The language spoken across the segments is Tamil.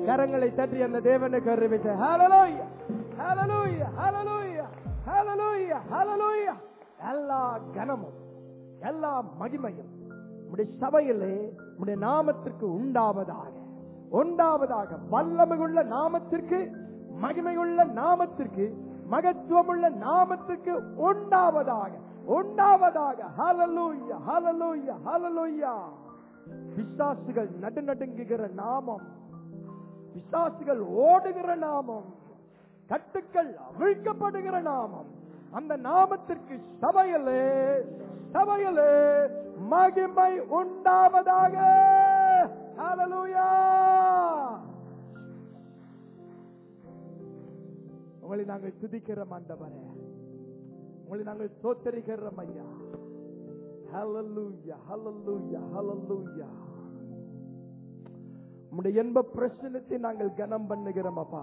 கரங்களை தட்டி அந்த தேவனுக்கு அறிவிச்ச ஹalleluya ஹalleluya ஹalleluya ஹalleluya ஹalleluya எல்லா கனமும் எல்லா மகிமையும் உம்முடைய சபையிலே உம்முடைய நாமத்திற்கு உண்டாவதாக உண்டாவதாக வல்லமையுள்ள நாமத்திற்கு மகிமையுள்ள நாமத்திற்கு மகத்துவமுள்ள நாமத்திற்கு உண்டாவதாக உண்டாவதாக ஹalleluya ஹalleluya ஹalleluya விசுவாசிகள் நடுநடுங்குகிற நாமம் விசுவாசிகள் ஓடுகிற நாமம் கட்டுக்கள் அவிழ்க்கப்படுகிற நாமம் அந்த நாமத்திற்கு சபையிலே சபையிலே மகிமை உண்டாவதாக ஹalleluya உங்களை நாங்கள் துதிக்கிறோம் ஆண்டவரே உங்களை நாங்கள் சோத்தரிக்கிறோம் ஐயா ஹalleluya ஹalleluya ஹalleluya உம்முடைய என்ப பிரச்சனத்தை நாங்கள் கனம் பண்ணுகிறோம் அப்பா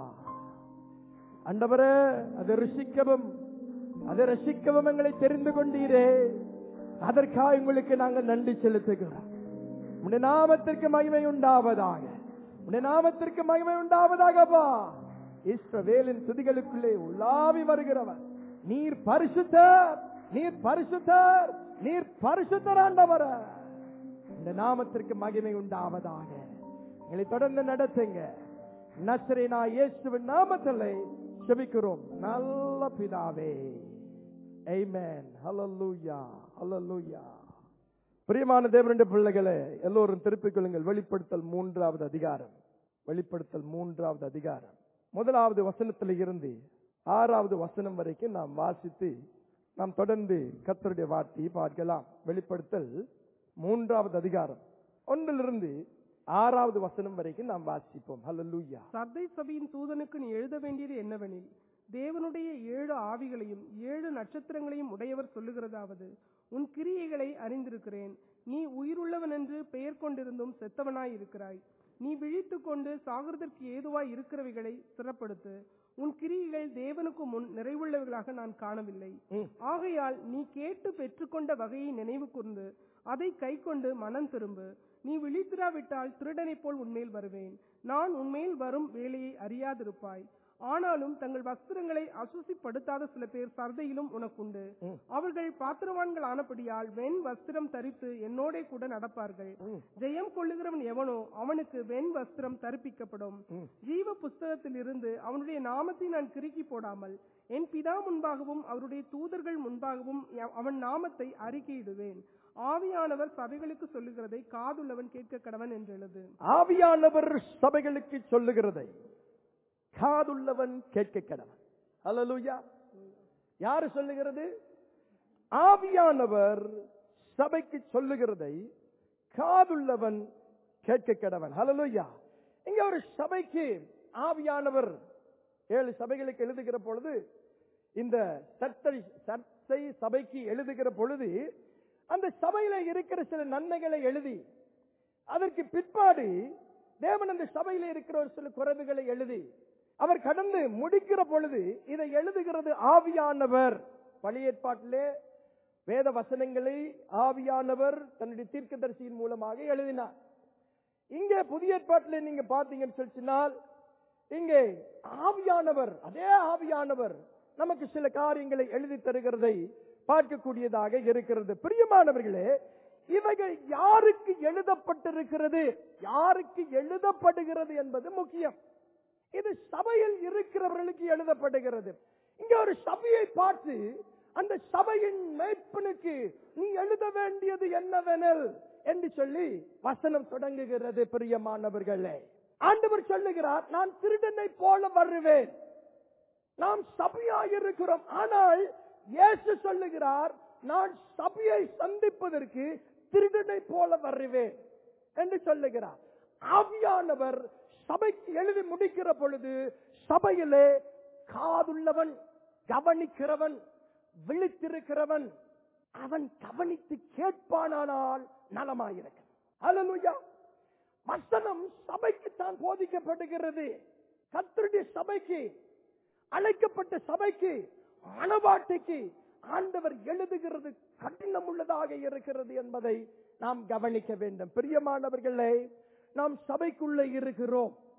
ஆண்டவரே அதை ருசிக்கவும் அதை ரசிக்கவும் எங்களை தெரிந்து கொண்டீரே அதற்காக உங்களுக்கு நாங்கள் நன்றி செலுத்துகிறோம் உடைய நாமத்திற்கு மகிமை உண்டாவதாக உடைய நாமத்திற்கு மகிமை உண்டாவதாகப்பா இஸ்ரவேலின் துதிகளுக்குள்ளே உள்ளாவி வருகிறவர் நீர் பரிசுத்தர் நீர் பரிசுத்தர் நீர் பரிசுத்தர் ஆண்டவர் இந்த நாமத்திற்கு மகிமை உண்டாவதாக எங்களை தொடர்ந்து நடத்துங்க நசரேனா இயேசுவின் நாமத்திலே செபிக்கிறோம் நல்ல பிதாவே Amen. Hallelujah. Hallelujah. பிரியமான தேவனுடைய பிள்ளைகளே எல்லோரும் திருப்பிக் கொள்ளுங்கள் வெளிப்படுத்தல் மூன்றாவது அதிகாரம் வெளிப்படுத்தல் மூன்றாவது அதிகாரம் முதலாவது வசனத்தில் இருந்து ஆறாவது வசனம் வரைக்கும் நாம் வாசித்து நாம் தொடர்ந்து கர்த்தருடைய வார்த்தையை பார்க்கலாம் வெளிப்படுத்தல் மூன்றாவது அதிகாரம் ஒன்றிலிருந்து ஆறாவது வசனம் வரைக்கும் நாம் வாசிப்போம் ஹalleluya சர்தை சபையின் தூதனுக்கு நீ எழுத வேண்டியது என்னவெனில் தேவனுடைய ஏழு ஆவிகளையும் ஏழு நட்சத்திரங்களையும் உடையவர் சொல்லுகிறதாவது உன் கிரியைகளை அறிந்திருக்கிறேன் நீ உயிருள்ளவன் என்று பெயர் கொண்டிருந்தும் செத்தவனாய் இருக்கிறாய் நீ விழித்துக் கொண்டு சாகிறதற்கு ஏதுவாய் இருக்கிறவைகளை சிறப்படுத்து உன் கிரியைகள் தேவனுக்கு முன் நிறைவுள்ளவைகளாக நான் காணவில்லை ம். ஆகையால் நீ கேட்டு பெற்றுக்கொண்ட வகையை நினைவு கூர்ந்து அதை கைக்கொண்டு மனம் திரும்பு நீ விழித்திராவிட்டால் திருடனைப் போல் உன்மேல் வருவேன் நான் உன்மேல் வரும் வேலையை அறியாதிருப்பாய் ஆனாலும் தங்கள் வஸ்திரங்களை அசுசிப்படுத்தாத சில பேர் சர்தையிலும் உனக்குண்டு ம். அவர்கள் பாத்திரவான்கள் ஆனபடியால் வெண் வஸ்திரம் தரித்து என்னோடே கூட நடப்பார்கள் ம். ஜெயம் கொள்ளுகிறவன் எவனோ அவனுக்கு வெண் வஸ்திரம் தரிப்பிக்கப்படும் ம். ஜீவ புஸ்தகத்தில் இருந்து அவனுடைய நாமத்தை நான் கிறுக்கி போடாமல் என் பிதா முன்பாகவும் அவருடைய தூதர்கள் முன்பாகவும் ய- அவன் நாமத்தை அறிக்கையிடுவேன் ஆவியானவர் சபைகளுக்கு சொல்லுகிறதை காதுள்ளவன் கேட்க கடவன் என்று எழுது ஆவியானவர் சபைகளுக்கு சொல்லுகிறதை காதுள்ளவன் கேட்க கடவன் ஹalleluya யாரு சொல்லுகிறது ஆவியானவர் சபைக்கு சொல்லுகிறதை காதுள்ளவன் கேட்க கடவன் ஹalleluya இங்க ஒரு சபைக்கு ஆவியானவர் ஏழு சபைகளுக்கு எழுதுகிற பொழுது இந்த சர்த்தை சர்த்தை சபைக்கு எழுதுகிற பொழுது அந்த சபையில இருக்கிற சில நன்மைகளை எழுதி அதற்கு பிற்பாடு தேவன் அந்த சபையில இருக்கிற ஒரு சில குறைவுகளை எழுதி அவர் கடந்து முடிக்கிற பொழுது இதை எழுதுகிறது ஆவியானவர் பழைய ஏற்பாட்டிலே வேத வசனங்களை ஆவியானவர் தன்னுடைய தீர்க்கதரிசியின் மூலமாக எழுதினார் இங்கே புதிய ஏற்பாட்டிலே நீங்க பார்த்தீங்கன்னு சொல்லினால் இங்கே ஆவியானவர் அதே ஆவியானவர் நமக்கு சில காரியங்களை எழுதி தருகிறதை பார்க்கக்கூடியதாக இருக்கிறது பிரியமானவர்களே இவைகள் யாருக்கு எழுதப்பட்டிருக்கிறது யாருக்கு எழுதப்படுகிறது என்பது முக்கியம் இது சபையில் இருக்கிறவர்களுக்கு எழுதப்படுகிறது இங்க ஒரு சபையை பார்த்து அந்த சபையின் மேய்ப்பனுக்கு நீ எழுத வேண்டியது என்னவெனில் என்று சொல்லி வசனம் தொடங்குகிறது பிரியமானவர்களே ஆண்டவர் சொல்லுகிறார் நான் திருடனை போல வருவேன் நாம் சபையாயிருக்கிறோம் ஆனால் இயேசு சொல்லுகிறார் நான் சபையை சந்திப்பதற்கு திருடனை போல வருவேன் என்று சொல்லுகிறார் ஆவியானவர் சபைக்கு எழுதி முடிக்கிற பொழுது சபையிலே காதுள்ளவன் கவனிக்கிறவன் விழித்திருக்கிறவன் அவன் கவனித்து கேட்பானானால் நலமாயிருக்க அல்லேலூயா வசனம் சபைக்கு தான் போதிக்கப்படுகிறது கத்தருடைய சபைக்கு அழைக்கப்பட்ட சபைக்கு மனவாட்டிக்கு ஆண்டவர் எழுதுகிறது கடினம் உள்ளதாக இருக்கிறது என்பதை நாம் கவனிக்க வேண்டும் பிரியமானவர்களே நாம் சபைக்குள்ளே இருக்கிறோம்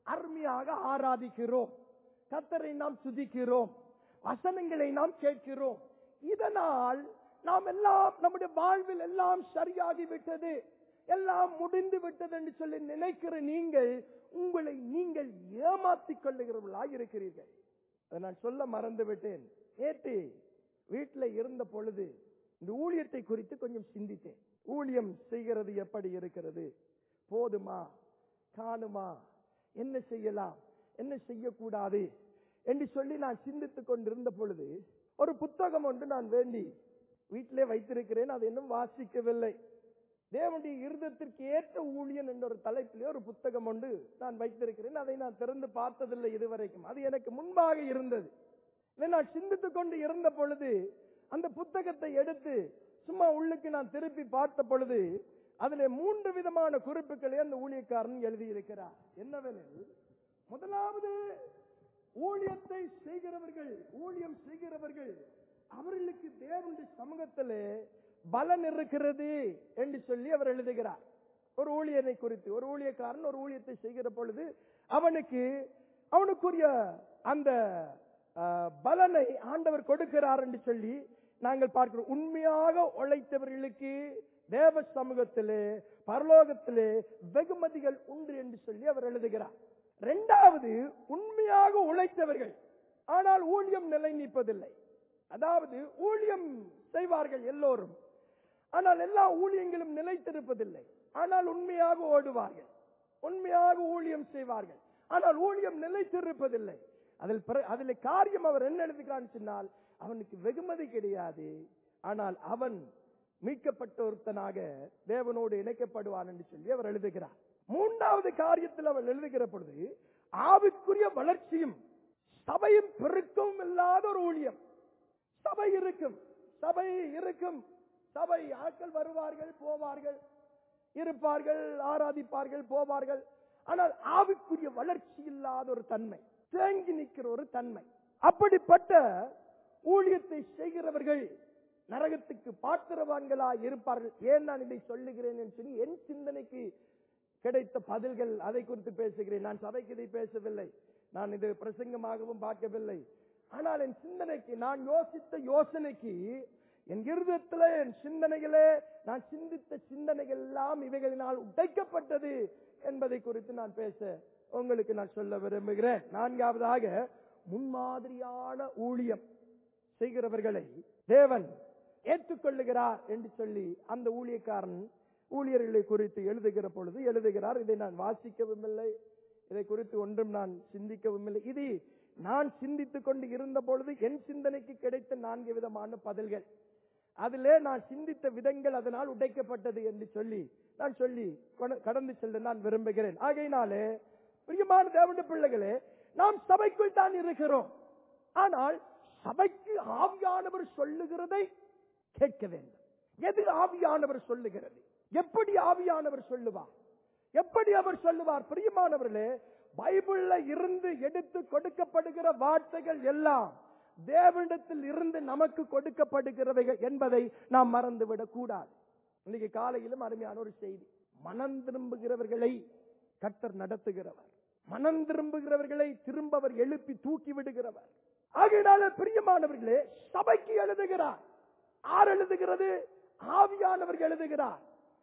அருமையாக ஆராதிக்கிறோம் கத்தரை நாம் துதிக்கிறோம் வசனங்களை நாம் கேட்கிறோம் இதனால் நாம் எல்லாம் நம்முடைய வாழ்வில் எல்லாம் சரியாகி விட்டது எல்லாம் முடிந்து விட்டது என்று சொல்லி நினைக்கிற நீங்கள் உங்களை நீங்கள் ஏமாத்திக் கொள்ளுகிறவர்களாக இருக்கிறீர்கள் அதை நான் சொல்ல மறந்து விட்டேன் நேற்று வீட்டில் இருந்த பொழுது இந்த ஊழியத்தை குறித்து கொஞ்சம் சிந்தித்தேன் ஊழியம் செய்கிறது எப்படி இருக்கிறது போதுமா காணுமா என்ன செய்யலாம் என்ன செய்யக்கூடாது என்று சொல்லி நான் சிந்தித்துக் கொண்டிருந்த பொழுது ஒரு புத்தகம் ஒன்று நான் வேண்டி வீட்டிலே வைத்திருக்கிறேன் அதை இன்னும் வாசிக்கவில்லை தேவனுடைய இருதத்திற்கு ஏற்ற ஊழியன் என்ற ஒரு தலைப்பிலே ஒரு புத்தகம் ஒன்று நான் வைத்திருக்கிறேன் அதை நான் திறந்து பார்த்ததில்லை இதுவரைக்கும் அது எனக்கு முன்பாக இருந்தது இதை நான் சிந்தித்துக் கொண்டு இருந்த பொழுது அந்த புத்தகத்தை எடுத்து சும்மா உள்ளுக்கு நான் திருப்பி பார்த்த பொழுது அதிலே மூன்று விதமான குறிப்புகளை அந்த ஊழியக்காரன் எழுதியிருக்கிறார் என்னவெனில் முதலாவது ஊழியத்தை செய்கிறவர்கள் ஊழியம் செய்கிறவர்கள் அவர்களுக்கு தேவனுடைய சமூகத்திலே பலன் இருக்கிறது என்று சொல்லி அவர் எழுதுகிறார் ஒரு ஊழியனை குறித்து ஒரு ஊழியக்காரன் ஒரு ஊழியத்தை செய்கிற பொழுது அவனுக்கு அவனுக்குரிய அந்த அஹ், பலனை ஆண்டவர் கொடுக்கிறார் என்று சொல்லி நாங்கள் பார்க்கிறோம் உண்மையாக உழைத்தவர்களுக்கு தேவ சமூகத்திலே பரலோகத்திலே வெகுமதிகள் உண்டு என்று சொல்லி அவர் எழுதுகிறார் இரண்டாவது உண்மையாக உழைத்தவர்கள் ஆனால் ஊழியம் நிலை நிற்பதில்லை அதாவது ஊழியம் செய்வார்கள் எல்லோரும் ஆனால் எல்லா ஊழியங்களும் நிலைத்திருப்பதில்லை ஆனால் உண்மையாக ஓடுவார்கள் உண்மையாக ஊழியம் செய்வார்கள் ஆனால் ஊழியம் நிலைத்திருப்பதில்லை அதில் பிற- அதில் காரியம் அவர் என்ன எழுதுகிறான்னு சொன்னால் அவனுக்கு வெகுமதி கிடையாது ஆனால் அவன் மீட்கப்பட்ட ஒருத்தனாக தேவனோடு இணைக்கப்படுவான் என்று சொல்லி அவர் எழுதுகிறார் மூன்றாவது காரியத்தில் அவர் எழுதுகிற பொழுது ஆவிக்குரிய வளர்ச்சியும் சபையும் பெருக்கவும் இல்லாத ஒரு ஊழியம் சபை இருக்கும் சபை இருக்கும் சபை ஆட்கள் வருவார்கள் போவார்கள் இருப்பார்கள் ஆராதிப்பார்கள் போவார்கள் ஆனால் ஆவிக்குரிய வளர்ச்சி இல்லாத ஒரு தன்மை தேங்கி நிற்கிற ஒரு தன்மை அப்படிப்பட்ட ஊழியத்தை செய்கிறவர்கள் நரகத்துக்கு பாத்திரவான்களா இருப்பார்கள் ஏன் நான் இதை சொல்லுகிறேன் என்று சொல்லி என் சிந்தனைக்கு கிடைத்த பதில்கள் அதை குறித்து பேசுகிறேன் நான் சபைக்கு இதை பேசவில்லை நான் இது பிரசங்கமாகவும் பார்க்கவில்லை ஆனால் என் சிந்தனைக்கு நான் யோசித்த யோசனைக்கு என் இருதயத்திலே என் சிந்தனைகளே நான் சிந்தித்த சிந்தனைகள் எல்லாம் இவைகளினால் உடைக்கப்பட்டது என்பதை குறித்து நான் பேச உங்களுக்கு நான் சொல்ல விரும்புகிறேன் நான்காவதாக முன்மாதிரியான ஊழியம் செய்கிறவர்களை தேவன் ஏற்றுக்கொள்ளுகிறார் என்று சொல்லி அந்த ஊழியக்காரன் ஊழியர்களை குறித்து எழுதுகிற பொழுது எழுதுகிறார் இதை நான் வாசிக்கவும் இல்லை இதை குறித்து ஒன்றும் நான் சிந்திக்கவும் இல்லை இது நான் சிந்தித்துக் கொண்டு இருந்த பொழுது என் சிந்தனைக்கு கிடைத்த நான்கு விதமான பதில்கள் அதிலே நான் சிந்தித்த விதங்கள் அதனால் உடைக்கப்பட்டது என்று சொல்லி நான் சொல்லி கொட- கடந்து செல்ல நான் விரும்புகிறேன் ஆகையினாலே பிரியமான தேவனுடைய பிள்ளைகளே நாம் சபைக்குள் தான் இருக்கிறோம் ஆனால் சபைக்கு ஆவியானவர் சொல்லுகிறதை கேட்க வேண்டும் எது ஆவியானவர் சொல்லுகிறது எப்படி ஆவியானவர் சொல்லுவார் எப்படி அவர் சொல்லுவார் பிரியமானவர்களே பைபிள்ல இருந்து எடுத்து கொடுக்கப்படுகிற வார்த்தைகள் எல்லாம் தேவனிடத்தில் இருந்து நமக்கு கொடுக்கப்படுகிறவைகள் என்பதை நாம் மறந்துவிடக் கூடாது இன்னைக்கு காலையிலும் அருமையான ஒரு செய்தி மனம் திரும்புகிறவர்களை கர்த்தர் நடத்துகிறவர் மனம் திரும்புகிறவர்களை திரும்ப அவர் எழுப்பி தூக்கி விடுகிறவர் ஆகையினால பிரியமானவர்களே சபைக்கு எழுதுகிறார் யார் எழுதுகிறது ஆவியானவர்கள் எழுதுகிறார்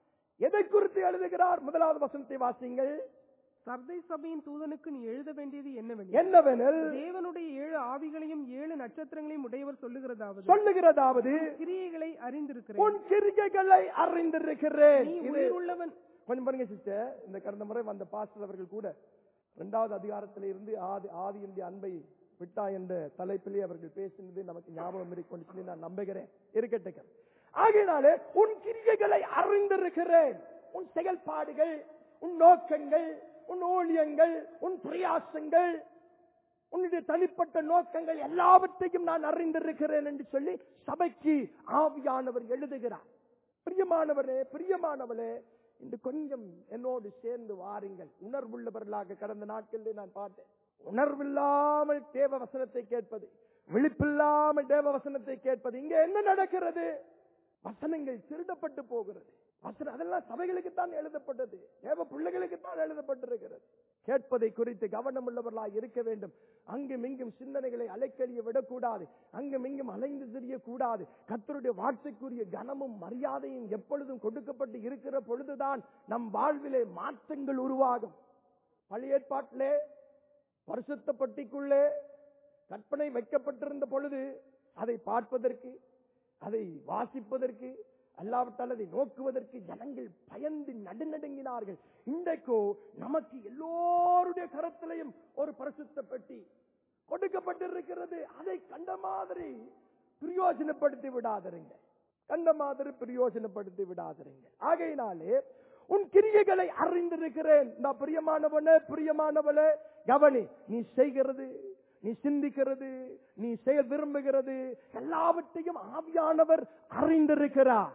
எதை குறித்து எழுதுகிறார் முதலாவது வசனத்தை வாசிங்கள் சர்தை சபையின் தூதனுக்கு நீ எழுத வேண்டியது என்னவெனில் என்னவெனில் தேவனுடைய ஏழு ஆவிகளையும் ஏழு நட்சத்திரங்களையும் உடையவர் சொல்லுகிறதாவது சொல்லுகிறதாவது கிரியைகளை அறிந்திருக்கிறேன் உன் கிரிகைகளை அறிந்திருக்கிறேன் நீ இது உயிருள்ளவன் கொஞ்சம் பாருங்க சிஸ்டர் இந்த கடந்த முறை வந்த பாஸ்டர் அவர்கள் கூட இரண்டாவது அதிகாரத்தில இருந்து ஆதி ஆதி இந்திய அன்பை விட்டா என்ற தலைப்பிலே அவர்கள் பேசினது நமக்கு ஞாபகம் இருக்கொண்டு சொல்லி நான் நம்புகிறேன் இருக்கட்டும் ஆகையினாலே உன் கிரியைகளை அறிந்திருக்கிறேன் உன் செயல்பாடுகள் உன் நோக்கங்கள் உன் ஊழியங்கள் உன் பிரயாசங்கள் உன்னுடைய தனிப்பட்ட நோக்கங்கள் எல்லாவற்றையும் நான் அறிந்திருக்கிறேன் என்று சொல்லி சபைக்கு ஆவியானவர் எழுதுகிறார் பிரியமானவரே பிரியமானவளே இன்று கொஞ்சம் என்னோடு சேர்ந்து வாருங்கள் உணர்வுள்ளவர்களாக கடந்த நாட்களில் நான் பார்த்தேன் உணர்வில்லாமல் தேவ வசனத்தை கேட்பது விழிப்பில்லாமல் தேவ வசனத்தை கேட்பது இங்க என்ன நடக்கிறது வசனங்கள் திருடப்பட்டு போகிறது வசனம் அதெல்லாம் சபைகளுக்கு தான் எழுதப்பட்டது தேவ பிள்ளைகளுக்கு தான் எழுதப்பட்டிருக்கிறது கேட்பதை குறித்து கவனம் உள்ளவர்களாய் இருக்க வேண்டும் அங்கும் இங்கும் சிந்தனைகளை அலைக்கழிய விடக்கூடாது அங்கும் இங்கும் அலைந்து திரியக்கூடாது கத்தருடைய வார்த்தைக்குரிய கனமும் மரியாதையும் எப்பொழுதும் கொடுக்கப்பட்டு இருக்கிற பொழுதுதான் நம் வாழ்விலே மாற்றங்கள் உருவாகும் பழைய ஏற்பாட்டிலே பரிசுத்த பட்டிக்குள்ளே கற்பனை வைக்கப்பட்டிருந்த பொழுது அதை பார்ப்பதற்கு அதை வாசிப்பதற்கு அல்லாவிட்டால் அதை நோக்குவதற்கு ஜனங்கள் பயந்து நடுநடுங்கினார்கள் இன்றைக்கோ நமக்கு எல்லோருடைய கரத்திலையும் ஒரு பரிசுத்த பெட்டி கொடுக்கப்பட்டிருக்கிறது அதை கண்ட மாதிரி பிரயோஜனப்படுத்தி விடாதருங்க கண்ட மாதிரி பிரயோஜனப்படுத்தி விடாதருங்க ஆகையினாலே உன் கிரியைகளை அறிந்திருக்கிறேன் நான் பிரியமானவனே பிரியமானவளே கவனி நீ செய்கிறது நீ சிந்திக்கிறது நீ செய்ய விரும்புகிறது எல்லாவற்றையும் ஆவியானவர் அறிந்திருக்கிறார்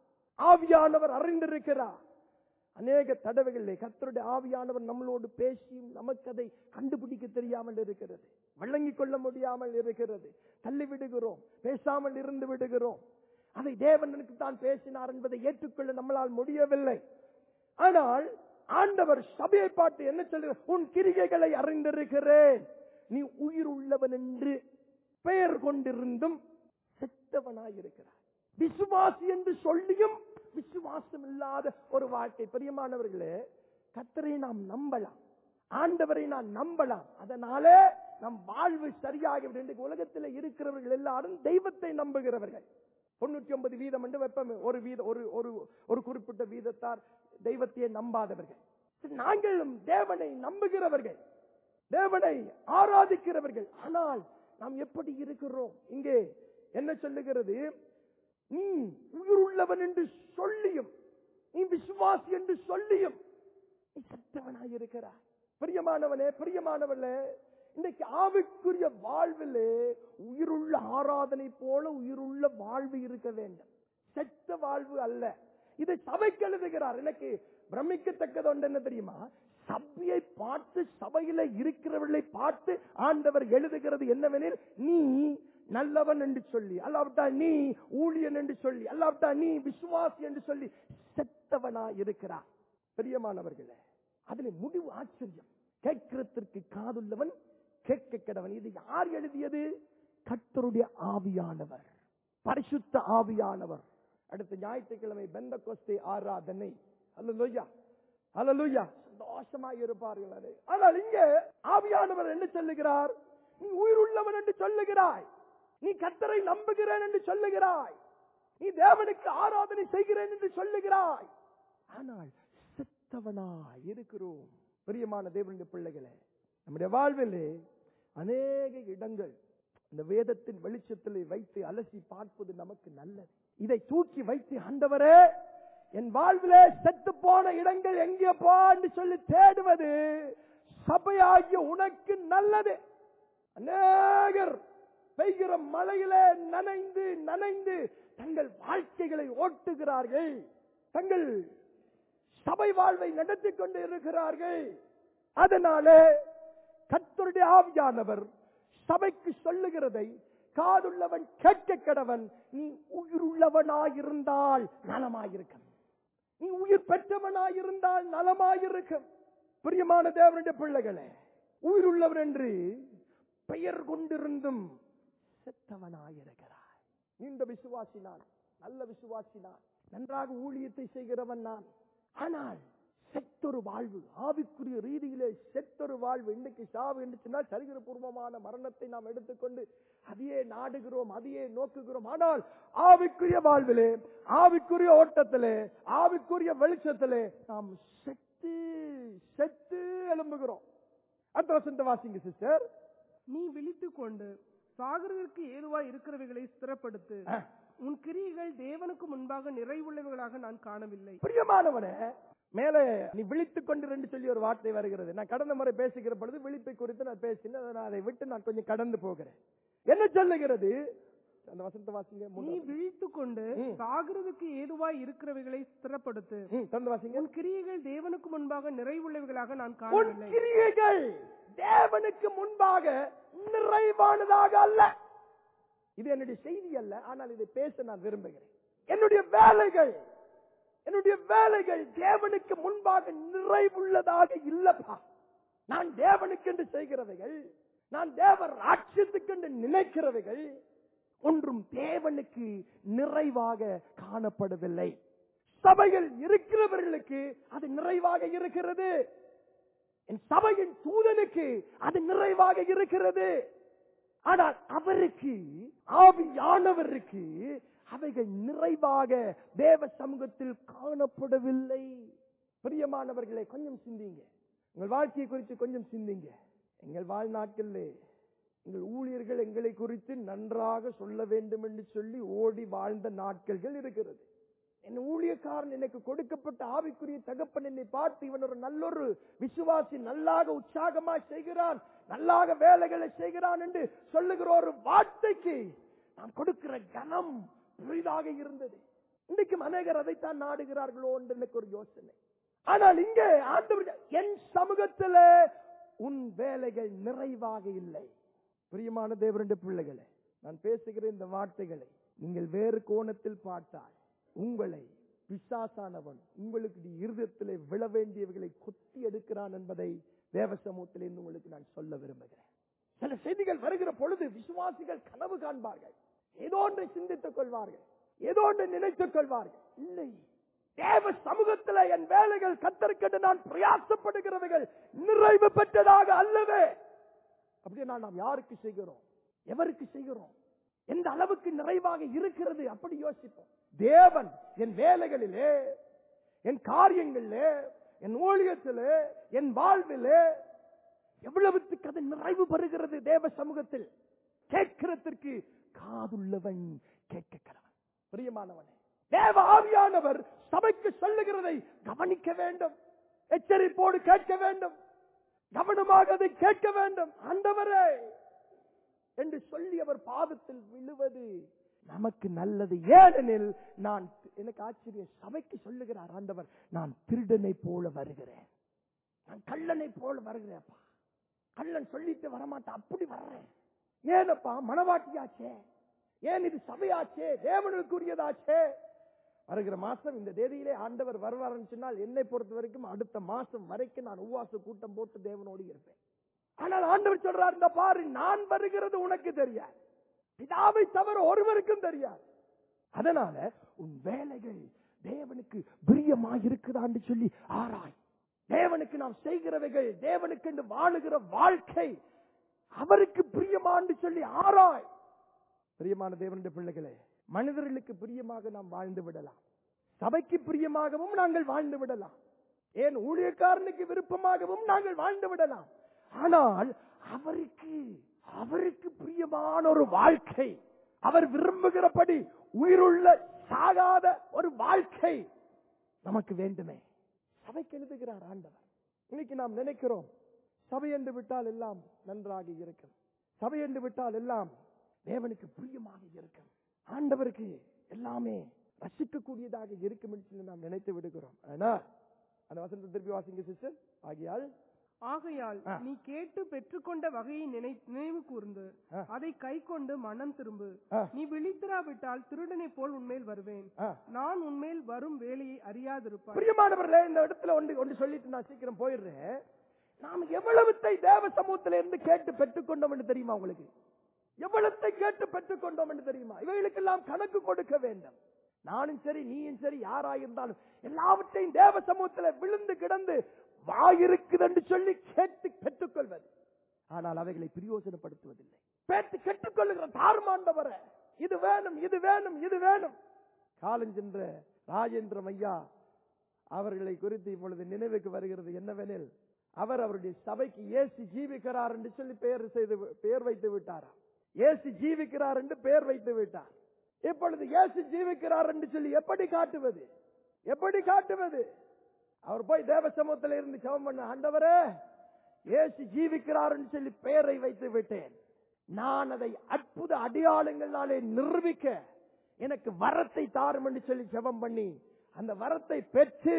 ஆவியானவர் அறிந்திருக்கிறார் அநேக தடவைகளிலே கர்த்தருடைய ஆவியானவர் நம்மளோடு பேசியும் நமக்கு அதை கண்டுபிடிக்க தெரியாமல் இருக்கிறது விளங்கிக் கொள்ள முடியாமல் இருக்கிறது தள்ளி விடுகிறோம் பேசாமல் இருந்து விடுகிறோம் அதை தேவனுக்கு தான் பேசினார் என்பதை ஏற்றுக்கொள்ள நம்மளால் முடியவில்லை ஆனால் ஆண்டவர் சபையை பார்த்து என்ன சொல்லுகிறார் உன் கிரிகைகளை அறிந்திருக்கிறேன் நீ உயிர் உள்ளவன் என்று பெயர் கொண்டிருந்தும் செத்தவனாயிருக்கிறார் விசுவாசி என்று சொல்லியும் விசுவாசம் இல்லாத ஒரு வாழ்க்கை பிரியமானவர்களே கத்தரை நாம் நம்பலாம் ஆண்டவரை நான் நம்பலாம் அதனாலே நம் வாழ்வு சரியாகிவிடும் இன்றைக்கு உலகத்தில் இருக்கிறவர்கள் எல்லாரும் தெய்வத்தை நம்புகிறவர்கள் தொண்ணூற்றி ஒன்பது வீதம் என்று வெப்பம் ஒரு வீத ஒரு ஒரு ஒரு குறிப்பிட்ட வீதத்தார் தெய்வத்தையே நம்பாதவர்கள் நாங்களும் தேவனை நம்புகிறவர்கள் தேவனை ஆராதிக்கிறவர்கள் ஆனால் நாம் எப்படி இருக்கிறோம் இங்கே என்ன சொல்லுகிறது நீ உயிருள்ளவன் என்று சொல்லியும் நீ விசுவாசி என்று சொல்லியும் நீ சத்தவனாய் இருக்கிறாய் பிரியமானவனே பிரியமானவனே இன்னைக்கு ஆவிக்குரிய வாழ்விலே உயிருள்ள ஆராதனை போல உயிருள்ள வாழ்வு இருக்க வேண்டும் செத்த வாழ்வு அல்ல இதை சபைக்கு எழுதுகிறார் எனக்கு பிரமிக்கத்தக்கது ஒன்று என்ன தெரியுமா சபையை பார்த்து சபையில இருக்கிறவர்களை பார்த்து ஆண்டவர் எழுதுகிறது என்னவெனில் நீ நல்லவன் என்று சொல்லி அல்லாவிட்டா நீ ஊழியன் என்று சொல்லி அல்லாவிட்டா நீ விசுவாசி என்று சொல்லி செத்தவனா இருக்கிறார் பிரியமானவர்களே அதுல முடிவு ஆச்சரியம் கேட்கிறதற்கு காதுள்ளவன் கேட்க கிடவன் இது யார் எழுதியது கர்த்தருடைய ஆவியானவர் பரிசுத்த ஆவியானவர் அடுத்த ஞாயிற்றுக்கிழமை பெந்த கோஸ்தே ஆராதனை அல்ல அல்லலுயா சந்தோஷமாக இருப்பார்கள் அது ஆனால் இங்கே ஆவியானவர் என்ன சொல்லுகிறார் நீ உயிருள்ளவன் என்று சொல்லுகிறாய் நீ கத்தரை நம்புகிறேன் என்று சொல்லுகிறாய் நீ தேவனுக்கு ஆராதனை செய்கிறேன் என்று சொல்லுகிறாய் ஆனால் செத்தவனாய் இருக்கிறோம் பிரியமான தேவனுடைய பிள்ளைகளே நம்முடைய வாழ்விலே அநேக இடங்கள் இந்த வேதத்தின் வெளிச்சத்தில் வைத்து அலசி பார்ப்பது நமக்கு நல்லது இதை தூக்கி வைத்து ஆண்டவரே என் வாழ்விலே செத்து போன இடங்கள் எங்கேப்பா என்று சொல்லி தேடுவது சபையாகிய உனக்கு நல்லது அநேகர் பெய்கிற மழையிலே நனைந்து நனைந்து தங்கள் வாழ்க்கைகளை ஓட்டுகிறார்கள் தங்கள் சபை வாழ்வை நடத்தி கொண்டு இருக்கிறார்கள் அதனாலே கத்தருடைய ஆவியானவர் சபைக்கு சொல்லுகிறதை காதுள்ளவன் கேட்க கடவன் நீ உயிர் உள்ளவனாயிருந்தால் நலமாயிருக்கும் நீ உயிர் பெற்றவனாயிருந்தால் நலமாயிருக்கும் பிரியமான தேவனுடைய பிள்ளைகளே உயிர் உள்ளவன் என்று பெயர் கொண்டிருந்தும் செத்தவனாயிருக்கிறாய் நீண்ட விசுவாசி நான் நல்ல விசுவாசி நான் நன்றாக ஊழியத்தை செய்கிறவன் நான் ஆனால் செத்தொரு வாழ்வு ஆவிக்குரிய ரீதியிலே செத்தொரு வாழ்வு இன்னைக்கு சாவு என்று சொன்னால் சரித்திரபூர்வமான மரணத்தை நாம் எடுத்துக்கொண்டு அதையே நாடுகிறோம் அதையே நோக்குகிறோம் ஆனால் ஆவிக்குரிய வாழ்விலே ஆவிக்குரிய ஓட்டத்திலே ஆவிக்குரிய வெளிச்சத்திலே நாம் செத்து செத்து எழும்புகிறோம் அடுத்த வசந்த வாசிங்க சிஸ்டர் நீ விழித்துக் கொண்டு சாகரத்திற்கு ஏதுவாய் இருக்கிறவைகளை ஸ்திரப்படுத்து உன் கிரியைகள் தேவனுக்கு முன்பாக நிறைவுள்ளவைகளாக நான் காணவில்லை பிரியமானவனே மேலே நீ விழித்துக் கொண்டு சொல்லி ஒரு வார்த்தை வருகிறது நான் கடந்த முறை பேசுகிற பொழுது விழிப்பை குறித்து நான் பேசினேன் அதை நான் அதை விட்டு நான் கொஞ்சம் கடந்து போகிறேன் என்ன சொல்லுகிறது அந்த வசந்த வாசிங்க நீ மூணாவது. விழித்துக் கொண்டு ம். சாகரத்துக்கு ஏதுவாய் இருக்கிறவைகளை ஸ்திரப்படுத்து ம், தொடர்ந்து வாசிங்க உன் கிரியைகள் தேவனுக்கு முன்பாக நிறைவுள்ளவைகளாக நான் உன் காணவில்லை கிரியைகள் தேவனுக்கு முன்பாக நிறைவானதாக அல்ல இது என்னுடைய செய்தி அல்ல ஆனால் இதை பேச நான் விரும்புகிறேன் என்னுடைய வேலைகள் என்னுடைய வேலைகள் தேவனுக்கு முன்பாக நிறைவுள்ளதாக இல்லப்பா நான் தேவனுக்கென்று செய்கிறவைகள் நான் தேவர் ராட்சியத்துக்கென்று நினைக்கிறவைகள் ஒன்றும் தேவனுக்கு நிறைவாக காணப்படவில்லை சபையில் இருக்கிறவர்களுக்கு அது நிறைவாக இருக்கிறது என் சபையின் தூதனுக்கு அது நிறைவாக இருக்கிறது ஆனால் அவருக்கு ஆவியானவருக்கு அவைகள் நிறைவாக தேவ சமூகத்தில் காணப்படவில்லை பிரியமானவர்களை கொஞ்சம் சிந்திங்க உங்கள் வாழ்க்கையை குறித்து கொஞ்சம் சிந்திங்க எங்கள் வாழ்நாட்களில் எங்கள் ஊழியர்கள் எங்களை குறித்து நன்றாக சொல்ல வேண்டும் என்று சொல்லி ஓடி வாழ்ந்த நாட்கள்கள் இருக்கிறது என் ஊழியக்காரன் எனக்கு கொடுக்கப்பட்ட ஆவிக்குரிய தகப்பன் என்னை பார்த்து இவன் ஒரு நல்லொரு விசுவாசி நல்லாக உற்சாகமா செய்கிறான் நல்லாக வேலைகளை செய்கிறான் என்று சொல்லுகிற ஒரு வார்த்தைக்கு நான் கொடுக்கிற கனம் பெரிதாக இருந்தது இன்றைக்கும் அநேகர் அதைத்தான் நாடுகிறார்களோ என்று எனக்கு ஒரு யோசனை ஆனால் இங்கே ஆண்டவர் என் சமூகத்தில் உன் வேலைகள் நிறைவாக இல்லை பிரியமான தேவருடைய பிள்ளைகளே நான் பேசுகிற இந்த வார்த்தைகளை நீங்கள் வேறு கோணத்தில் பார்த்தால் உங்களை பிசாசானவன் உங்களுக்கு இருதயத்திலே விழ வேண்டியவர்களை கொத்தி எடுக்கிறான் என்பதை தேவ சமூகத்திலிருந்து உங்களுக்கு நான் சொல்ல விரும்புகிறேன் சில செய்திகள் வருகிற பொழுது விசுவாசிகள் கனவு காண்பார்கள் ஏதோ ஒன்றை சிந்தித்துக் கொள்வார்கள் ஏதோ ஒன்றை நினைத்துக் கொள்வார்கள் இல்லை தேவ சமூகத்தில் என் வேலைகள் கத்தருக்கென்று நான் பிரயாசப்படுகிறவைகள் நிறைவு பெற்றதாக அல்லவே அப்படின்னா நாம் யாருக்கு செய்கிறோம் எவருக்கு செய்கிறோம் எந்த அளவுக்கு நிறைவாக இருக்கிறது அப்படி யோசிப்போம் தேவன் என் வேலைகளிலே என் காரியங்களிலே என் ஊழியத்திலே என் வாழ்விலே எவ்வளவுக்கு அது நிறைவு பெறுகிறது தேவ சமூகத்தில் கேட்கிறதற்கு காதுள்ளவன் கேட்க கடவன் பிரியமானவனே தேவ ஆவியானவர் சபைக்கு சொல்லுகிறதை கவனிக்க வேண்டும் எச்சரிப்போடு கேட்க வேண்டும் கவனமாக அதை கேட்க வேண்டும் ஆண்டவரே என்று சொல்லி அவர் பாதத்தில் விழுவது நமக்கு நல்லது ஏனெனில் நான் எனக்கு ஆச்சரியம் சபைக்கு சொல்லுகிறார் ஆண்டவர் நான் திருடனை போல வருகிறேன் நான் கள்ளனை போல வருகிறேன்ப்பா கள்ளன் சொல்லிட்டு வரமாட்டேன் அப்படி வர்றேன் ஏனப்பா மனவாட்டியாச்சே ஏன் இது சபையாச்சே தேவனுக்குரியதாச்சே வருகிற மாசம் இந்த தேதியிலே ஆண்டவர் வருவார்னு சொன்னால் என்னை பொறுத்த வரைக்கும் அடுத்த மாசம் வரைக்கும் நான் உவாச கூட்டம் போட்டு தேவனோடு இருப்பேன் ஆனால் ஆண்டவர் சொல்றார் இந்த பாரு நான் வருகிறது உனக்கு தெரியாது பிதாவை தவிர ஒருவருக்கும் தெரியாது அதனால உன் வேலைகள் தேவனுக்கு பிரியமா இருக்குதான்னு சொல்லி ஆராய் தேவனுக்கு நாம் செய்கிறவைகள் தேவனுக்கு என்று வாழுகிற வாழ்க்கை அவருக்கு பிரியமான்னு சொல்லி ஆராய் பிரியமான தேவனுடைய பிள்ளைகளே மனிதர்களுக்கு பிரியமாக நாம் வாழ்ந்து விடலாம் சபைக்கு பிரியமாகவும் நாங்கள் வாழ்ந்து விடலாம் ஏன் ஊழியக்காரனுக்கு விருப்பமாகவும் நாங்கள் வாழ்ந்து விடலாம் ஆனால் அவருக்கு அவருக்கு பிரியமான ஒரு வாழ்க்கை அவர் விரும்புகிறபடி உயிருள்ள சாகாத ஒரு வாழ்க்கை நமக்கு வேண்டுமே சபைக்கு எழுதுகிறார் ஆண்டவர் இன்னைக்கு நாம் நினைக்கிறோம் சபை என்று விட்டால் எல்லாம் நன்றாக இருக்கும் சபை என்று விட்டால் எல்லாம் தேவனுக்கு பிரியமாக இருக்கும் ஆண்டவருக்கு எல்லாமே ரசிக்கக்கூடியதாக இருக்கும் என்று சொல்லி நாம் நினைத்து விடுகிறோம் ஆனா அந்த வசனத்தை திருப்பி வாசிங்க சிஸ்டர் ஆகியால் ஆகையால் ஆ. நீ கேட்டு பெற்றுக்கொண்ட வகையை நினை நினைவு கூர்ந்து ஆ. அதை கை கொண்டு மனம் திரும்பு ஆ. நீ விழித்திராவிட்டால் திருடனை போல் உன்மேல் வருவேன் ஆ. நான் உன்மேல் வரும் வேலையை அறியாதிருப்பாய் பிரியமானவர்களே இந்த இடத்துல ஒன்று ஒன்று சொல்லிட்டு நான் சீக்கிரம் போயிடுறேன் நாம் எவ்வளவுத்தை தேவ சமூகத்தில இருந்து கேட்டு பெற்றுக்கொண்டோம் என்று தெரியுமா உங்களுக்கு எவ்வளத்தை கேட்டு பெற்றுக்கொண்டோம் என்று தெரியுமா இவைகளுக்கெல்லாம் கணக்கு கொடுக்க வேண்டும் நானும் சரி நீயும் சரி யாராயிருந்தாலும் எல்லாவற்றையும் தேவ சமூகத்தில் விழுந்து கிடந்து வாயிருக்குது என்று சொல்லி கேட்டு பெற்றுக்கொள்வது ஆனால் அவைகளை பிரயோஜனப்படுத்துவதில்லை பேட்டு கெட்டுக்கொள்ளுகிற தார்மாண்டவர இது வேணும் இது வேணும் இது வேணும் காலஞ்சென்ற ராஜேந்திரம் ஐயா அவர்களை குறித்து இப்பொழுது நினைவுக்கு வருகிறது என்னவெனில் அவர் அவருடைய சபைக்கு ஏசி ஜீவிக்கிறார் என்று சொல்லி பெயர் செய்து பெயர் வைத்து விட்டாராம் ஏசு ஜீவிக்கிறார் என்று பெயர் வைத்து விட்டார் இப்பொழுது இயேசு ஜீவிக்கிறார் என்று சொல்லி எப்படி காட்டுவது எப்படி காட்டுவது அவர் போய் தேவ சமூகத்தில் இருந்து ஜெபம் பண்ண ஆண்டவரே இயேசு ஜீவிக்கிறார் என்று சொல்லி பெயரை வைத்து விட்டேன் நான் அதை அற்புத அடையாளங்களாலே நிரூபிக்க எனக்கு வரத்தை தாரும் என்று சொல்லி ஜெபம் பண்ணி அந்த வரத்தை பெற்று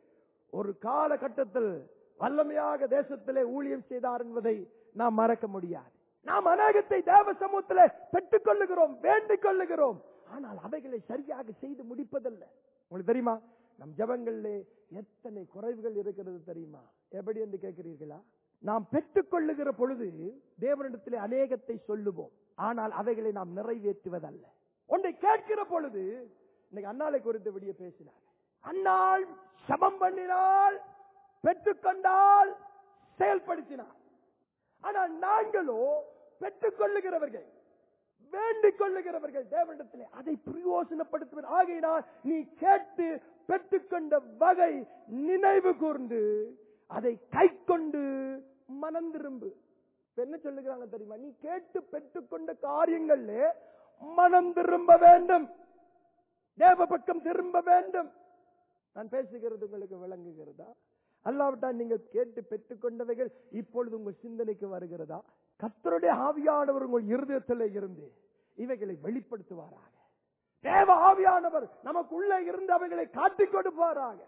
ஒரு காலகட்டத்தில் வல்லமையாக தேசத்திலே ஊழியம் செய்தார் என்பதை நாம் மறக்க முடியாது நாம் அநேகத்தை தேவ சமூகத்திலே பெற்றுக் கொள்ளுகிறோம் வேண்டிக் கொள்ளுகிறோம் ஆனால் அவைகளை சரியாக செய்து முடிப்பதல்ல உங்களுக்கு தெரியுமா நம் ஜபங்களிலே எத்தனை குறைவுகள் இருக்கிறது தெரியுமா எப்படி என்று கேட்கிறீர்களா நாம் பெற்றுக்கொள்ளுகிற பொழுது தேவனிடத்திலே அநேகத்தை சொல்லுவோம் ஆனால் அவைகளை நாம் நிறைவேற்றுவதல்ல ஒன்றை கேட்கிற பொழுது இன்னைக்கு அண்ணாளை குறித்து விடிய பேசினார் அண்ணாள் சமம் பண்ணினால் பெற்றுக்கொண்டால் செயல்படுத்தினார் ஆனால் நாங்களோ பெற்றுக்கொள்ளுகிறவர்கள் வேண்டிக் கொள்ளுகிறவர்கள் தேவனிடத்திலே அதை பிரயோசனப்படுத்துவது ஆகையினால் நீ கேட்டு பெற்றுக்கொண்ட வகை நினைவு கூர்ந்து அதை கை கொண்டு மனம் திரும்பு இப்ப என்ன சொல்லுகிறாங்க தெரியுமா நீ கேட்டு பெற்றுக்கொண்ட காரியங்கள்ல மனம் திரும்ப வேண்டும் தேவ பக்கம் திரும்ப வேண்டும் நான் பேசுகிறது உங்களுக்கு விளங்குகிறதா அல்லாவிட்டால் நீங்கள் கேட்டு பெற்றுக்கொண்டவைகள் இப்பொழுது உங்கள் சிந்தனைக்கு வருகிறதா கர்த்தருடைய ஆவியானவர் உங்கள் இருதயத்தில் இருந்து இவைகளை வெளிப்படுத்துவாராக தேவ ஆவியானவர் நமக்குள்ளே இருந்து அவைகளை காட்டிக் கொடுப்பாராக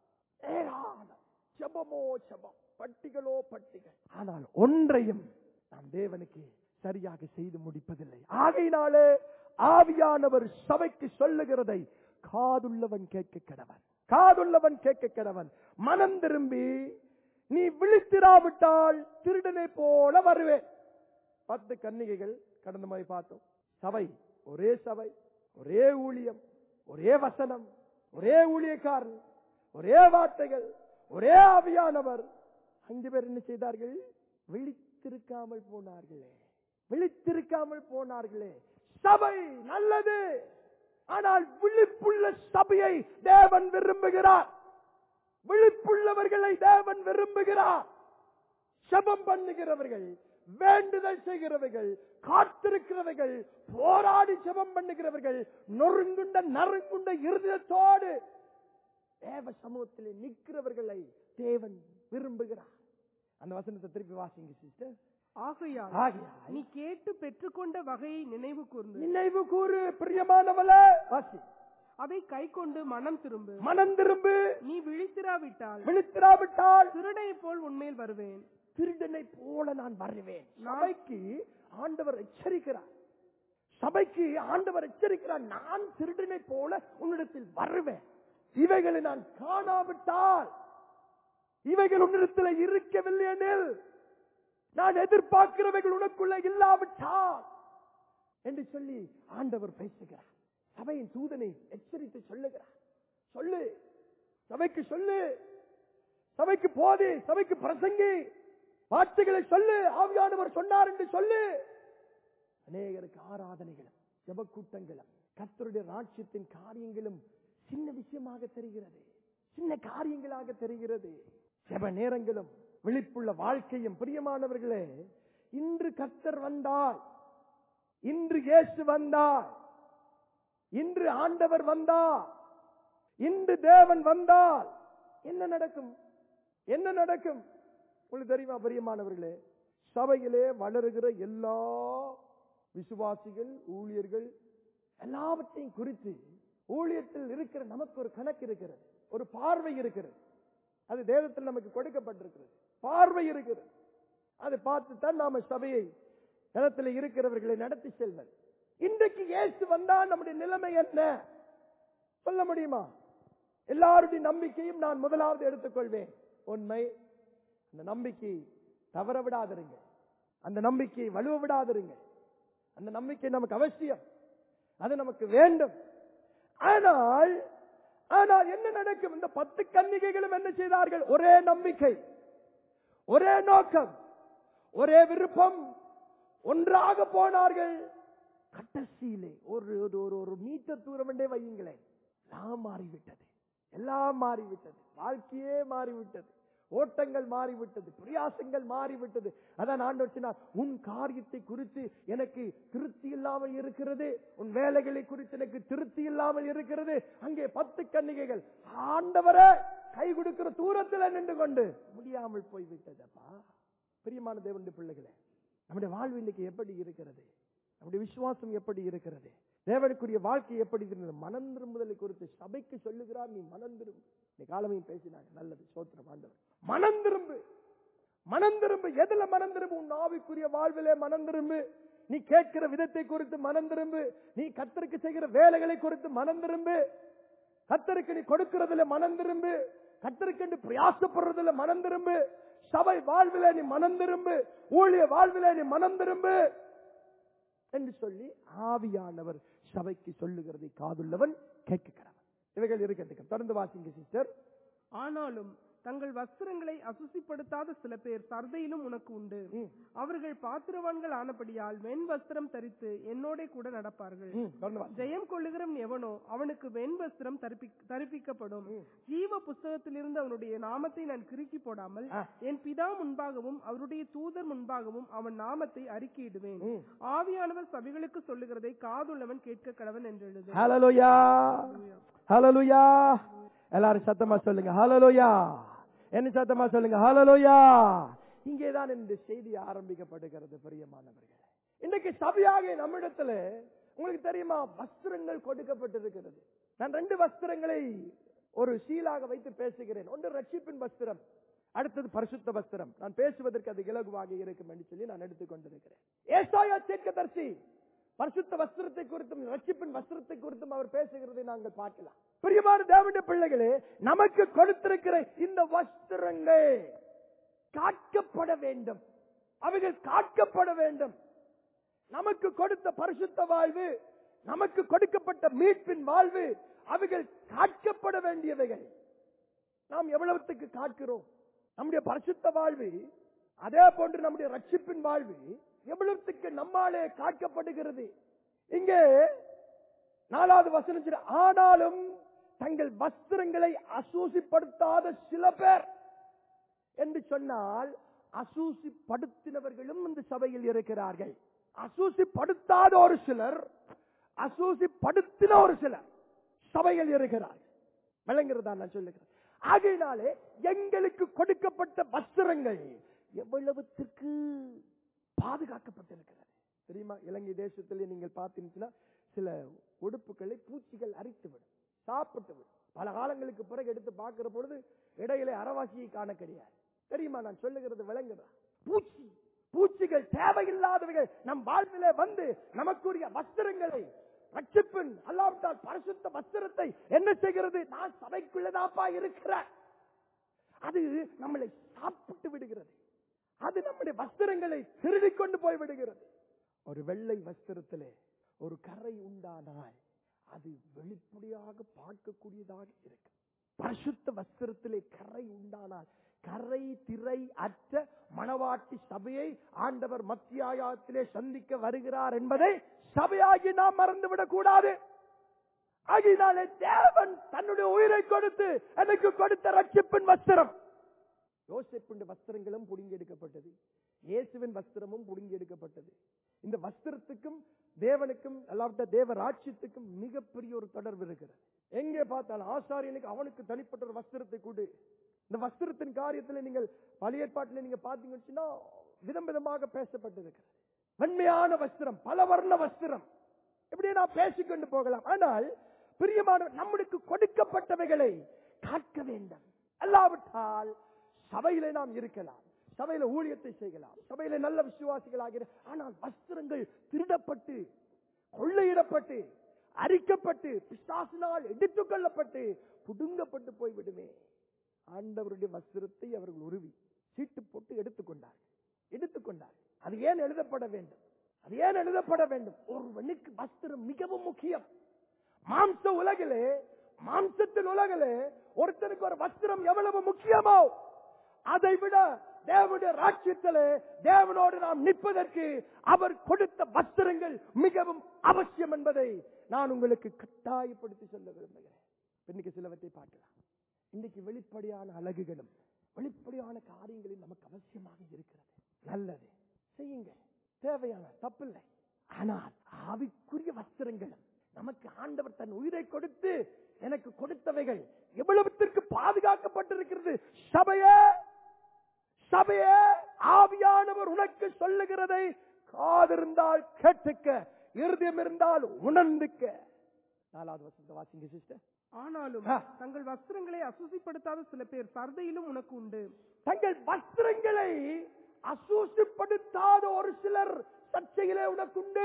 ஏராளம் செபமோ செபம் பட்டிகளோ பட்டிகள் ஆனால் ஒன்றையும் நாம் தேவனுக்கு சரியாக செய்து முடிப்பதில்லை ஆகையினாலே ஆவியானவர் சபைக்கு சொல்லுகிறதை காதுள்ளவன் கேட்க கிடவன் காதுள்ளவன் கேட்க கிடவன் மனம் திரும்பி நீ விழித்திராவிட்டால் திருடனை போல வருவேன் பத்து கன்னிகைகள் கடந்த மாதிரி பார்த்தோம் சபை ஒரே சபை ஒரே ஊழியம் ஒரே வசனம் ஒரே ஊழியக்காரன் ஒரே வார்த்தைகள் ஒரே ஆவியானவர் அஞ்சு பேர் என்ன செய்தார்கள் விழித்திருக்காமல் போனார்களே விழித்திருக்காமல் போனார்களே சபை நல்லது ஆனால் விழிப்புள்ள சபையை தேவன் விரும்புகிறார் விழிப்புள்ளவர்களை தேவன் விரும்புகிறார் செபம் பண்ணுகிறவர்கள் வேண்டுதல் செய்கிறவர்கள் காத்திருக்கிறவர்கள் போராடி செபம் பண்ணுகிறவர்கள் நொறுங்குண்ட நறுங்குண்ட இருதயத்தோடு தேவ சமூகத்திலே நிற்கிறவர்களை தேவன் விரும்புகிறார் அந்த வசனத்தை திருப்பி வாசிங்க சிஸ்டர் ஆகையால் ஆகையால் நீ கேட்டு பெற்றுக்கொண்ட வகையை நினைவு கூர்ந்து நினைவு கூறு பிரியமானவளே வாசி அதை கை கொண்டு மனம் திரும்பு மனம் திரும்பு நீ விழித்திராவிட்டால் விழித்திராவிட்டால் திருடை போல் உன்மேல் வருவேன் திருடனை போல நான் வருவேன் சபைக்கு ஆண்டவர் எச்சரிக்கிறார் சபைக்கு ஆண்டவர் எச்சரிக்கிறார் நான் திருடனை போல உன்னிடத்தில் வருவேன் இவைகளை நான் காணாவிட்டால் இவைகள் உன்னிடத்தில் இருக்கவில்லை எனில் நான் எதிர்பார்க்கிறவைகள் உனக்குள்ள இல்லாவிட்டால் என்று சொல்லி ஆண்டவர் பேசுகிறார் சபையின் தூதனை எச்சரித்து சொல்லுகிறார் சொல்லு சபைக்கு சொல்லு சபைக்கு போது சபைக்கு பிரசங்கி வார்த்தைகளை சொல்லு ஆவியானவர் சொன்னார் என்று சொல்லு அநேகருக்கு ஆராதனைகளும் ஜப கூட்டங்களும் கர்த்தருடைய ராட்சியத்தின் காரியங்களும் சின்ன விஷயமாக தெரிகிறது சின்ன காரியங்களாக தெரிகிறது ஜப நேரங்களும் விழிப்புள்ள வாழ்க்கையும் பிரியமானவர்களே இன்று கர்த்தர் வந்தால் இன்று இயேசு வந்தார் இன்று ஆண்டவர் வந்தார் இன்று தேவன் வந்தால் என்ன நடக்கும் என்ன நடக்கும் உங்களுக்கு தெரியுமா பிரியமானவர்களே சபையிலே வளருகிற எல்லா விசுவாசிகள் ஊழியர்கள் எல்லாவற்றையும் குறித்து ஊழியத்தில் இருக்கிற நமக்கு ஒரு கணக்கு இருக்கிறது ஒரு பார்வை இருக்கிறது அது தேவத்தில் நமக்கு கொடுக்கப்பட்டிருக்கிறது பார்வை இருக்கிறது அதை பார்த்து தான் நாம சபையை இடத்துல இருக்கிறவர்களை நடத்தி செல்வது இன்றைக்கு இயேசு வந்தா நம்முடைய நிலைமை என்ன சொல்ல முடியுமா எல்லாருடைய நம்பிக்கையும் நான் முதலாவது எடுத்துக்கொள்வேன் உண்மை அந்த நம்பிக்கை தவற விடாதிருங்க அந்த நம்பிக்கையை வலுவ விடாதிருங்க அந்த நம்பிக்கை நமக்கு அவசியம் அது நமக்கு வேண்டும் ஆனால் ஆனால் என்ன நடக்கும் இந்த பத்து கன்னிகைகளும் என்ன செய்தார்கள் ஒரே நம்பிக்கை ஒரே நோக்கம் ஒரே விருப்பம் ஒன்றாக போனார்கள் கடைசியிலே ஒரு ஒரு ஒரு ஒரு மீட்டர் தூரம் என்றே வையுங்களேன் எல்லாம் மாறிவிட்டது எல்லாம் மாறிவிட்டது வாழ்க்கையே மாறிவிட்டது ஓட்டங்கள் மாறிவிட்டது பிரயாசங்கள் மாறிவிட்டது அதான் ஆண்டவர் சொன்னார் உன் காரியத்தை குறித்து எனக்கு திருப்தி இல்லாமல் இருக்கிறது உன் வேலைகளை குறித்து எனக்கு திருப்தி இல்லாமல் இருக்கிறது அங்கே பத்து கன்னிகைகள் ஆண்டவரே கை கொடுக்கிற தூரத்தில் நின்று கொண்டு முடியாமல் போய்விட்டதப்பா பிரியமான தேவனுடைய பிள்ளைகளே நம்முடைய வாழ்வு இன்னைக்கு எப்படி இருக்கிறது நம்முடைய விசுவாசம் எப்படி இருக்கிறது தேவனுக்குரிய வாழ்க்கை எப்படி இருந்தது மனம் திரும்புதலை குறித்து சபைக்கு சொல்லுகிறார் நீ மனம் திரும்பு இந்த காலமையும் பேசினாங்க நல்லது சோத்திரம் ஆண்டவர் மனம் திரும்பு மனம் திரும்பு எதுல மனம் திரும்பு உன் ஆவிக்குரிய வாழ்விலே மனம் திரும்பு நீ கேட்கிற விதத்தை குறித்து மனம் திரும்பு நீ கத்தருக்கு செய்கிற வேலைகளை குறித்து மனம் திரும்பு கத்தருக்கு நீ கொடுக்கிறதுல மனம் திரும்பு கத்தருக்கு என்று பிரயாசப்படுறதுல மனம் திரும்பு சபை வாழ்விலே நீ மனம் திரும்பு ஊழிய வாழ்விலே நீ மனம் திரும்பு என்று சொல்லி ஆவியானவர் சபைக்கு சொல்லுகிறதை காதுள்ளவன் கேட்கிறான் இவைகள் இருக்கட்டும் தொடர்ந்து வாசிங்க சிஸ்டர் ஆனாலும் தங்கள் வஸ்திரங்களை அசுசிப்படுத்தாத சில பேர் சர்தையிலும் உனக்கு உண்டு ம். அவர்கள் பாத்திரவான்கள் ஆனபடியால் வெண் வஸ்திரம் தரித்து என்னோட கூட நடப்பார்கள் ம், தொடர்ந்து வாசி. ஜெயம் கொள்ளுகிறவன் எவனோ அவனுக்கு வெண் வஸ்திரம் தரிப்பி- தரிப்பிக்கப்படும் ஜீவ புஸ்தகத்திலிருந்து அவனுடைய நாமத்தை நான் கிறுக்கி போடாமல் ஆ. என் பிதா முன்பாகவும் அவருடைய தூதர் முன்பாகவும் அவன் நாமத்தை அறிக்கையிடுவேன் ம். ஆவியானவர் சபைகளுக்கு சொல்லுகிறதை காதுள்ளவன் கேட்க கடவன் என்று எழுது ஹalleluya ஹalleluya எல்லாரும் சத்தமா சொல்லுங்க ஹalleluya என்ன சத்தமா சொல்லுங்க ஹalleluya இங்கேதான் இந்த செய்தி ஆரம்பிக்கப்படுகிறது பிரியமானவர்களே இன்னைக்கு சபையாக நம்மிடத்துல உங்களுக்கு தெரியுமா வஸ்திரங்கள் கொடுக்கப்பட்டிருக்கிறது நான் ரெண்டு வஸ்திரங்களை ஒரு சீலாக வைத்து பேசுகிறேன் ஒன்று ரட்சிப்பின் வஸ்திரம் அடுத்தது பரிசுத்த வஸ்திரம் நான் பேசுவதற்கு அது இலகுவாக இருக்கும் என்று சொல்லி நான் எடுத்துக்கொண்டிருக்கிறேன் ஏசாயா தீர்க்கதரிசி பரிசுத்த வஸ்திரத்தை குறித்தும் ரட்சிப்பின் வஸ்திரத்தை குறித்தும் அவர் பேசுகிறதை நாங்கள் பார்க்கலாம் பிரியமான தேவனுடைய பிள்ளைகளே நமக்கு கொடுத்திருக்கிற இந்த வஸ்திரங்கள் காக்கப்பட வேண்டும் அவைகள் காக்கப்பட வேண்டும் நமக்கு கொடுத்த பரிசுத்த வாழ்வு நமக்கு கொடுக்கப்பட்ட மீட்பின் வாழ்வு அவைகள் காக்கப்பட வேண்டியவைகள் நாம் எவ்வளவுத்துக்கு காக்கிறோம் நம்முடைய பரிசுத்த வாழ்வு அதே போன்று நம்முடைய ரட்சிப்பின் வாழ்வு எவ்வளவுத்துக்கு நம்மாலே காக்கப்படுகிறது இங்கே நாலாவது வசனம் சொல்லி, ஆனாலும் தங்கள் வஸ்திரங்களை அசூசிப்படுத்தாத சில பேர் என்று சொன்னால் அசூசிப்படுத்தினவர்களும் இந்த சபையில் இருக்கிறார்கள் அசூசிப்படுத்தாத ஒரு சிலர் அசூசிப்படுத்தின ஒரு சிலர் சபையில் இருக்கிறார்கள் விளங்குறதா நான் சொல்லுகிறேன் ஆகையினாலே எங்களுக்கு கொடுக்கப்பட்ட வஸ்திரங்கள் எவ்வளவுத்திற்கு பாதுகாக்கப்பட்டிருக்கிறது தெரியுமா இலங்கை தேசத்திலே நீங்கள் பார்த்தீங்கன்னா சில உடுப்புகளை பூச்சிகள் அரித்துவிடும் சாப்பிட்டு விடும் பல காலங்களுக்கு பிறகு எடுத்து பார்க்கிற பொழுது இடையிலே அறவாசியை காண கிடையாது தெரியுமா நான் சொல்லுகிறது விளங்குதா பூச்சி பூச்சிகள் தேவையில்லாதவைகள் நம் வாழ்விலே வந்து நமக்குரிய வஸ்திரங்களை ரட்சிப்பின் அல்லாவிட்டால் பரிசுத்த வஸ்திரத்தை என்ன செய்கிறது நான் சபைக்குள்ளதாப்பா இருக்கிறேன் அது நம்மளை சாப்பிட்டு விடுகிறது அது நம்முடைய வஸ்திரங்களை திருடிக் கொண்டு போய் விடுகிறது ஒரு வெள்ளை வஸ்திரத்திலே ஒரு கரை உண்டானால் அது வெளிப்படையாக பார்க்கக்கூடியதாக இருக்கு பரிசுத்த வஸ்திரத்திலே கரை உண்டானால் கரை திரை அற்ற மணவாட்டி சபையை ஆண்டவர் மத்தியாயத்திலே சந்திக்க வருகிறார் என்பதை சபையாகி நாம் மறந்துவிடக் கூடாது ஆகினாலே தேவன் தன்னுடைய உயிரை கொடுத்து எனக்கு கொடுத்த ரட்சிப்பின் வஸ்திரம் யோசிப்பின் வஸ்திரங்களும் புடுங்கி எடுக்கப்பட்டது இயேசுவின் வஸ்திரமும் புடுங்கி எடுக்கப்பட்டது இந்த வஸ்திரத்துக்கும் தேவனுக்கும் அல்லாவிட்ட தேவ ராட்சியத்துக்கும் மிகப்பெரிய ஒரு தொடர்பு இருக்கிறது எங்கே பார்த்தாலும் ஆசாரியனுக்கு அவனுக்கு தனிப்பட்ட ஒரு வஸ்திரத்தை கொடு இந்த வஸ்திரத்தின் காரியத்தில் நீங்கள் பழைய ஏற்பாட்டில் நீங்க பாத்தீங்கன்னா விதம் விதமாக பேசப்பட்டிருக்கிறது வெண்மையான வஸ்திரம் பல வர்ண வஸ்திரம் இப்படியே நான் பேசிக்கொண்டு போகலாம் ஆனால் பிரியமான நம்மளுக்கு கொடுக்கப்பட்டவைகளை காக்க வேண்டும் அல்லாவிட்டால் சபையிலே நாம் இருக்கலாம் சபையில ஊழியத்தை செய்யலாம் சபையில நல்ல விசுவாசிகளாக இரு- ஆனால் வஸ்திரங்கள் திருடப்பட்டு கொள்ளையிடப்பட்டு அரிக்கப்பட்டு பிசாசினால் எடுத்துக் கொள்ளப்பட்டு புடுங்கப்பட்டு போய்விடுமே ஆண்டவருடைய வஸ்திரத்தை அவர்கள் உருவி சீட்டு போட்டு எடுத்துக்கொண்டார் எடுத்துக்கொண்டார் அது ஏன் எழுதப்பட வேண்டும் அது ஏன் எழுதப்பட வேண்டும் ஒருவனுக்கு வஸ்திரம் மிகவும் முக்கியம் மாம்ச உலகிலே மாம்சத்தின் உலகிலே ஒருத்தனுக்கு ஒரு வஸ்திரம் எவ்வளவு முக்கியமோ அதை விட தேவனுடைய ராட்சியத்திலே தேவனோடு நாம் நிற்பதற்கு அவர் கொடுத்த வஸ்திரங்கள் மிகவும் அவசியம் என்பதை நான் உங்களுக்கு கட்டாயப்படுத்தி சொல்ல விரும்புகிறேன் இன்னைக்கு சிலவற்றை பார்க்கலாம் இன்னைக்கு வெளிப்படையான அழகுகளும் வெளிப்படையான காரியங்களும் நமக்கு அவசியமாக இருக்கிறது நல்லது செய்யுங்க தேவையான தப்பில்லை ஆனால் ஆவிக்குரிய வஸ்திரங்களும் நமக்கு ஆண்டவர் தன் உயிரை கொடுத்து எனக்கு கொடுத்தவைகள் எவ்வளவுத்திற்கு பாதுகாக்கப்பட்டிருக்கிறது சபையே சபையே ஆவியானவர் உனக்கு சொல்லுகிறதை காதிருந்தால் கேட்டுக்க இருதயம் இருந்தால் உணர்ந்துக்க நாலாவது வசந்த வாசிங்க சிஸ்டர் ஆனாலும் ஆ. தங்கள் வஸ்திரங்களை அசுசிப்படுத்தாத சில பேர் சர்தையிலும் உனக்கு உண்டு தங்கள் வஸ்திரங்களை அசூசிப்படுத்தாத ஒரு சிலர் சர்ச்சையிலே உனக்குண்டு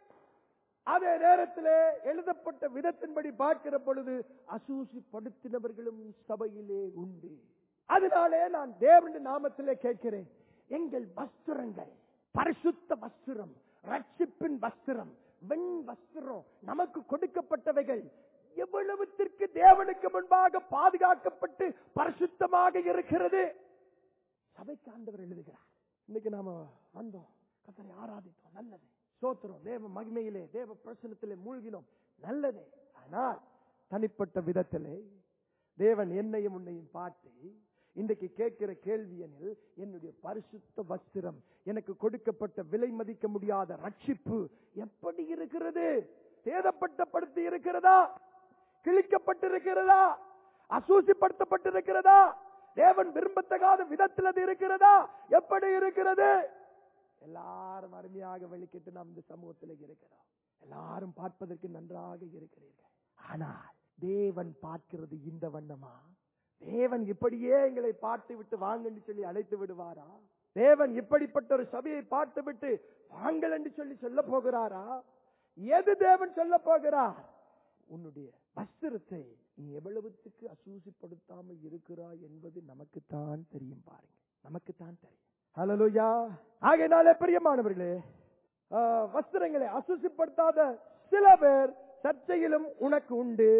அதே நேரத்திலே எழுதப்பட்ட விதத்தின்படி பார்க்கிற பொழுது அசூசிப்படுத்தினவர்களும் சபையிலே உண்டு அதனாலே நான் தேவனுடைய நாமத்திலே கேட்கிறேன் எங்கள் வஸ்திரங்கள் பரிசுத்த வஸ்திரம் ரட்சிப்பின் வஸ்திரம் வெண் வஸ்திரம் நமக்கு கொடுக்கப்பட்டவைகள் எவ்வளவுத்திற்கு தேவனுக்கு முன்பாக பாதுகாக்கப்பட்டு பரிசுத்தமாக இருக்கிறது சபைக்கு ஆண்டவர் எழுதுகிறார் இன்னைக்கு நாம வந்தோம் கத்தரை ஆராதித்தோம் நல்லது சோத்திரம் தேவ மகிமையிலே தேவ பிரசனத்திலே மூழ்கினோம் நல்லதே ஆனால் தனிப்பட்ட விதத்திலே தேவன் என்னையும் உன்னையும் பார்த்து இன்றைக்கு கேட்கிற கேள்வி எனில் என்னுடைய பரிசுத்த வஸ்திரம் எனக்கு கொடுக்கப்பட்ட விலை மதிக்க முடியாத ரட்சிப்பு எப்படி இருக்கிறது சேதப்பட்டப்படுத்தி இருக்கிறதா கிழிக்கப்பட்டிருக்கிறதா அசூசிப்படுத்தப்பட்டிருக்கிறதா தேவன் விரும்பத்தகாத விதத்தில் அது இருக்கிறதா எப்படி இருக்கிறது எல்லாரும் அருமையாக வெளிக்கிட்டு நாம் இந்த சமூகத்தில் இருக்கிறோம் எல்லாரும் பார்ப்பதற்கு நன்றாக இருக்கிறீர்கள் ஆனால் தேவன் பார்க்கிறது இந்த வண்ணமா தேவன் இப்படியே எங்களை பார்த்து விட்டு வாங்கன்னு சொல்லி அழைத்து விடுவாரா தேவன் இப்படிப்பட்ட ஒரு சபையை பார்த்து விட்டு வாங்கள் என்று சொல்லி சொல்ல போகிறாரா எது தேவன் சொல்ல போகிறார் உன்னுடைய வஸ்திரத்தை நீ எவ்வளவுத்துக்கு அசூசிப்படுத்தாமல் இருக்கிறாய் என்பது நமக்குத்தான் தெரியும் பாருங்க நமக்குத்தான் தெரியும் ஹலலுயா ஆகையினாலே பிரியமானவர்களே ஆ, வஸ்திரங்களை அசூசிப்படுத்தாத சில பேர் சர்ச்சையிலும் உனக்கு உண்டு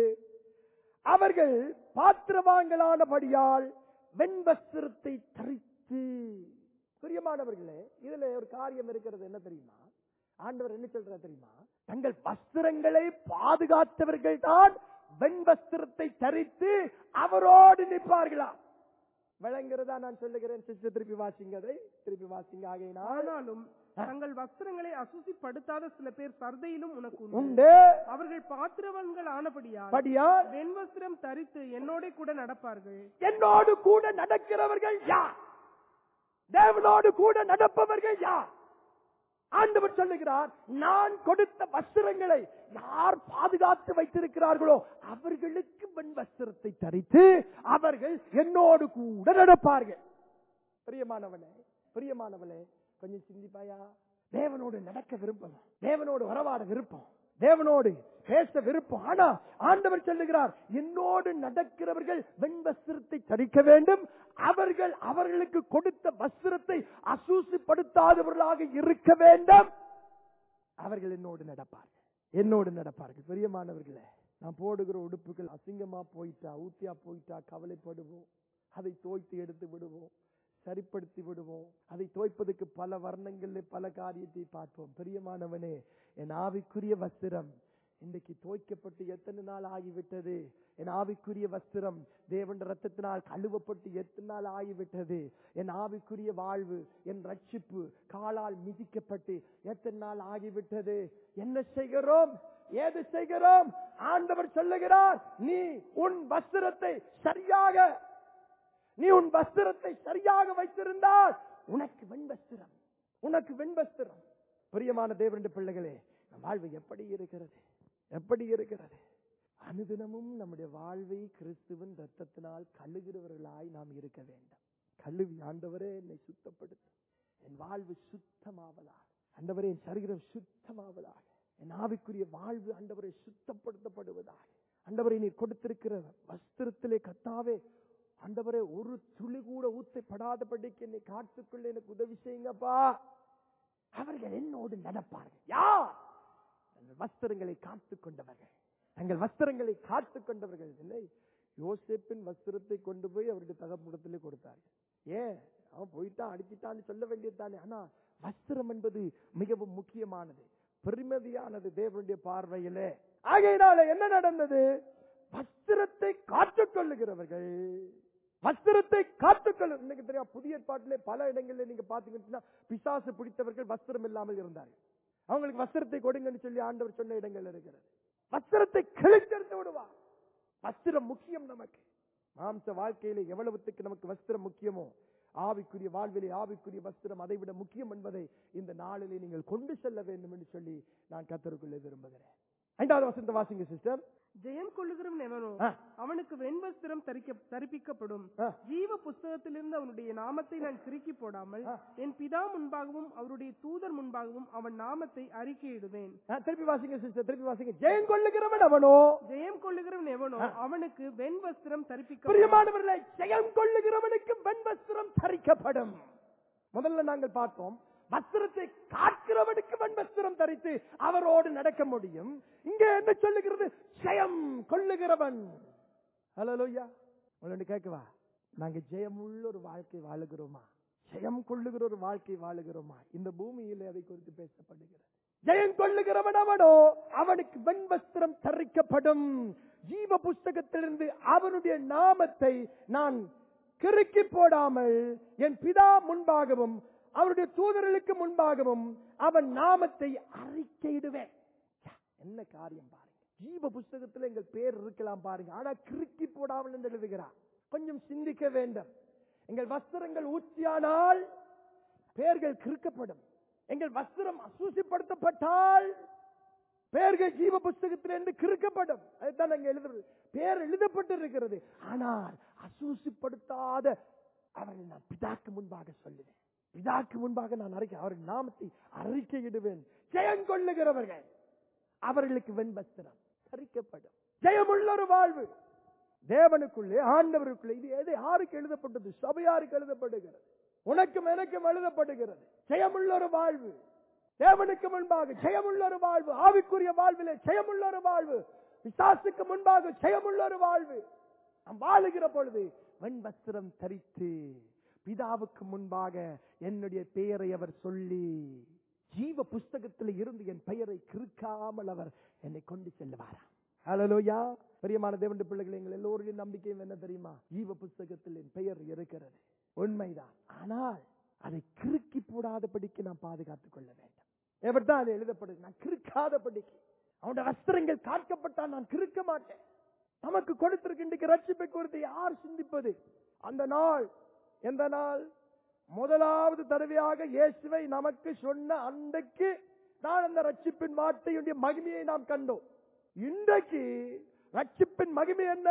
அவர்கள் பாத்திரவாங்கலானபடியால் வெண்வஸ்திரத்தை தரித்து பிரியமானவர்களே இதுல ஒரு காரியம் இருக்கிறது என்ன தெரியுமா ஆண்டவர் என்ன சொல்றார் தெரியுமா தங்கள் வஸ்திரங்களை பாதுகாத்தவர்கள் தான் வெண்வஸ்திரத்தை தரித்து அவரோடு நிற்பார்களாம் விளங்குறதா நான் சொல்லுகிறேன் சிஸ்டர் திருப்பி வாசிங்க அதை திருப்பி வாசிங்க ஆகையினால் ஆனாலும் தங்கள் வஸ்திரங்களை அசுசிப்படுத்தாத சில பேர் சர்தையிலும் உனக்கு உண்டு உண்டு அவர்கள் பாத்திரவன்கள் ஆனபடியால் படியால் வெண்வஸ்திரம் தரித்து என்னோட கூட நடப்பார்கள் என்னோடு கூட நடக்கிறவர்கள் யார் தேவனோடு கூட நடப்பவர்கள் யார் ஆண்டவர் சொல்லுகிறார் நான் கொடுத்த வஸ்திரங்களை யார் பாதுகாத்து வைத்திருக்கிறார்களோ அவர்களுக்கு வெண் வஸ்திரத்தை தரித்து அவர்கள் என்னோடு கூட நடப்பார்கள் பிரியமானவனே பிரியமானவளே கொஞ்சம் சிந்திப்பாயா தேவனோடு நடக்க விருப்பம் தேவனோடு உறவாட விருப்பம் தேவனோடு பேச விருப்பம் ஆனா ஆண்டவர் சொல்லுகிறார் என்னோடு நடக்கிறவர்கள் வெண் வஸ்திரத்தை தரிக்க வேண்டும் அவர்கள் அவர்களுக்கு கொடுத்த வஸ்திரத்தை அசூசிப்படுத்தாதவர்களாக இருக்க வேண்டும் அவர்கள் என்னோடு நடப்பார்கள் என்னோடு நடப்பார்கள் பெரியமானவர்களே நான் போடுகிற உடுப்புகள் அசிங்கமா போயிட்டா ஊத்தியா போயிட்டா கவலைப்படுவோம் அதை தோய்த்து எடுத்து விடுவோம் சரிப்படுத்தி விடுவோம் அதை தோய்ப்பதற்கு பல வர்ணங்கள்ல பல காரியத்தை பார்ப்போம் பிரியமானவனே என் ஆவிக்குரிய வஸ்திரம் இன்றைக்கு தோய்க்கப்பட்டு எத்தனை நாள் ஆகிவிட்டது என் ஆவிக்குரிய வஸ்திரம் தேவன் ரத்தத்தினால் கழுவப்பட்டு எத்தனை நாள் ஆகிவிட்டது என் ஆவிக்குரிய வாழ்வு என் ரட்சிப்பு காலால் மிதிக்கப்பட்டு எத்தனை நாள் ஆகிவிட்டது என்ன செய்கிறோம் ஏது செய்கிறோம் ஆண்டவர் சொல்லுகிறார் நீ உன் வஸ்திரத்தை சரியாக நீ உன் வஸ்திரத்தை சரியாக வைத்திருந்தால் உனக்கு வெண்வஸ்திரம் உனக்கு வெண்வஸ்திரம் பிரியமான தேவனுடைய பிள்ளைகளே நம் வாழ்வு எப்படி இருக்கிறது எப்படி இருக்கிறது அனுதினமும் நம்முடைய வாழ்வை கிறிஸ்துவின் ரத்தத்தினால் கழுகிறவர்களாய் நாம் இருக்க வேண்டும் கழுவி ஆண்டவரே என்னை சுத்தப்படுத்தும் என் வாழ்வு சுத்தமாவதாக ஆண்டவரே என் சரீரம் சுத்தமாவதாக என் ஆவிக்குரிய வாழ்வு ஆண்டவரை சுத்தப்படுத்தப்படுவதாக ஆண்டவரை நீ கொடுத்திருக்கிற வஸ்திரத்திலே கத்தாவே ஆண்டவரே ஒரு துளி கூட ஊத்தைப்படாதபடிக்கு என்னை காத்துக்கொள்ள எனக்கு உதவி செய்யுங்கப்பா அவர்கள் என்னோடு நடப்பார்கள் யார் தங்கள் வஸ்திரங்களை காத்துக் கொண்டவர்கள் தங்கள் வஸ்திரங்களை காத்துக் கொண்டவர்கள் இல்லை யோசேப்பின் வஸ்திரத்தை கொண்டு போய் அவருடைய தகப்படத்திலே கொடுத்தார்கள் ஏன் அவன் போயிட்டான் அடிச்சிட்டான்னு சொல்ல வேண்டியதுதானே ஆனா வஸ்திரம் என்பது மிகவும் முக்கியமானது பெருமதியானது தேவனுடைய பார்வையிலே ஆகையினால என்ன நடந்தது வஸ்திரத்தை காத்துக் கொள்ளுகிறவர்கள் வஸ்திரத்தை காத்துக்கொள்ள இன்னைக்கு தெரியும் புதிய ஏற்பாட்டிலே பல இடங்களில் நீங்க பாத்தீங்கன்னா பிசாசு பிடித்தவர்கள் வஸ்திரம் இல்லாமல் இருந்தார்கள் அவங்களுக்கு வஸ்திரத்தை கொடுங்கன்னு சொல்லி ஆண்டவர் சொன்ன இடங்கள் இருக்கிறது வஸ்திரத்தை கிழித்தெடுத்து விடுவார் வஸ்திரம் முக்கியம் நமக்கு மாம்ச வாழ்க்கையிலே எவ்வளவுத்துக்கு நமக்கு வஸ்திரம் முக்கியமோ ஆவிக்குரிய வாழ்விலே ஆவிக்குரிய வஸ்திரம் அதை விட முக்கியம் என்பதை இந்த நாளிலே நீங்கள் கொண்டு செல்ல வேண்டும் என்று சொல்லி நான் கத்தருக்குள்ளே விரும்புகிறேன் ஐந்தாவது வசனத்தை வாசிங்க சிஸ்டர் ஜெயம் கொள்ளுகிறவன் எவனோ ஆ. அவனுக்கு வெண்வஸ்திரம் தரிக்க தரிப்பிக்கப்படும் ஆ. ஜீவ புஸ்தகத்திலிருந்து அவனுடைய நாமத்தை நான் கிறுக்கி போடாமல் ஆ. என் பிதா முன்பாகவும் அவருடைய தூதர் முன்பாகவும் அவன் நாமத்தை அறிக்கையிடுவேன் திருப்பி வாசிங்க சிஸ்டர் திருப்பி வாசிங்க ஜெயம் கொள்ளுகிறவன் அவனோ ஜெயம் கொள்ளுகிறவன் எவனோ அவனுக்கு வெண்வஸ்திரம் தரிப்பிக்கப்படும் பிரியமானவர்களே ஜெயம் கொள்ளுகிறவனுக்கு வெண்வஸ்திரம் தரிக்கப்படும் முதல்ல நாங்கள் பார்த்தோம் வஸ்திரத்தை காக்கிறவனுக்கு வெண்வஸ்திரம் தரித்து அவரோடு நடக்க முடியும் இங்க என்ன சொல்லுகிறது ஜெயம் கொள்ளுகிறவன் ஹலோ லோய்யா உங்களோட கேட்கவா நாங்க ஜெயமுள்ள ஒரு வாழ்க்கை வாழுகிறோமா ஜெயம் கொள்ளுகிற ஒரு வாழ்க்கை வாழுகிறோமா இந்த பூமியிலே அதை குறித்து பேசப்படுகிறது ஜெயம் கொள்ளுகிறவன் அவனோ அவனுக்கு வெண்வஸ்திரம் தரிக்கப்படும் ஜீவ புஸ்தகத்திலிருந்து அவனுடைய நாமத்தை நான் கிறுக்கி போடாமல் என் பிதா முன்பாகவும் அவருடைய தூதர்களுக்கு முன்பாகவும் அவன் நாமத்தை அறிக்கையிடுவேன் ச்சே, என்ன காரியம் பாருங்க ஜீவ புஸ்தகத்தில் எங்கள் பேர் இருக்கலாம் பாருங்க ஆனா கிறுக்கி போடாமல் என்று எழுதுகிறார் கொஞ்சம் சிந்திக்க வேண்டும் எங்கள் வஸ்திரங்கள் ஊற்றியானால் பெயர்கள் கிறுக்கப்படும் எங்கள் வஸ்திரம் அசூசிப்படுத்தப்பட்டால் பெயர்கள் ஜீவ புஸ்தகத்திலிருந்து கிறுக்கப்படும் அதுதான் அங்க எழுதுறது பேர் எழுதப்பட்டிருக்கிறது ஆனால் அசூசிப்படுத்தாத அவர்கள் நான் பிதாக்கு முன்பாக சொல்லுவேன் பிதாக்கு முன்பாக நான் அறிக்கை அவர்கள் நாமத்தை அறிக்கையிடுவேன் ஜெயம் கொள்ளுகிறவர்கள் அவர்களுக்கு வெண்வஸ்திரம் தரிக்கப்படும் ஜெயமுள்ள ஒரு வாழ்வு தேவனுக்குள்ளே ஆண்டவருக்குள்ளே இது எது யாருக்கு எழுதப்பட்டது சபையாருக்கு எழுதப்படுகிறது உனக்கும் எனக்கும் எழுதப்படுகிறது ஜெயமுள்ள ஒரு வாழ்வு தேவனுக்கு முன்பாக ஜெயமுள்ள ஒரு வாழ்வு ஆவிக்குரிய வாழ்விலே ஜெயமுள்ள ஒரு வாழ்வு பிசாசுக்கு முன்பாக ஜெயமுள்ள ஒரு வாழ்வு நாம் வாழுகிற பொழுது வெண்வஸ்திரம் தரித்து பிதாவுக்கு முன்பாக என்னுடைய பெயரை அவர் சொல்லி ஜீவ புஸ்தகத்தில் இருந்து என் பெயரை கிறுக்காமல் அவர் என்னை கொண்டு செல்லுவாராம் ஹalleluya பிரியமான தேவனுடைய பிள்ளைகள் எங்கள் எல்லோருடைய நம்பிக்கையும் என்ன தெரியுமா ஜீவ புஸ்தகத்தில் என் பெயர் இருக்கிறது உண்மைதான் ஆனால் அதை கிறுக்கி போடாதபடிக்கு நாம் பாதுகாத்துக் கொள்ள வேண்டும் எப்படிதான் அது எழுதப்படுது நான் கிறுக்காதபடிக்கு அவனுடைய வஸ்திரங்கள் காக்கப்பட்டால் நான் கிறுக்க மாட்டேன் நமக்கு கொடுத்திருக்க இன்றைக்கு ரட்சிப்பை குறித்து யார் சிந்திப்பது அந்த நாள் எந்த நாள் முதலாவது தடவையாக இயேசுவை நமக்கு சொன்ன அன்றைக்கு நான் அந்த ரட்சிப்பின் வார்த்தையுடைய மகிமையை நாம் கண்டோம் இன்றைக்கு ரட்சிப்பின் மகிமை என்ன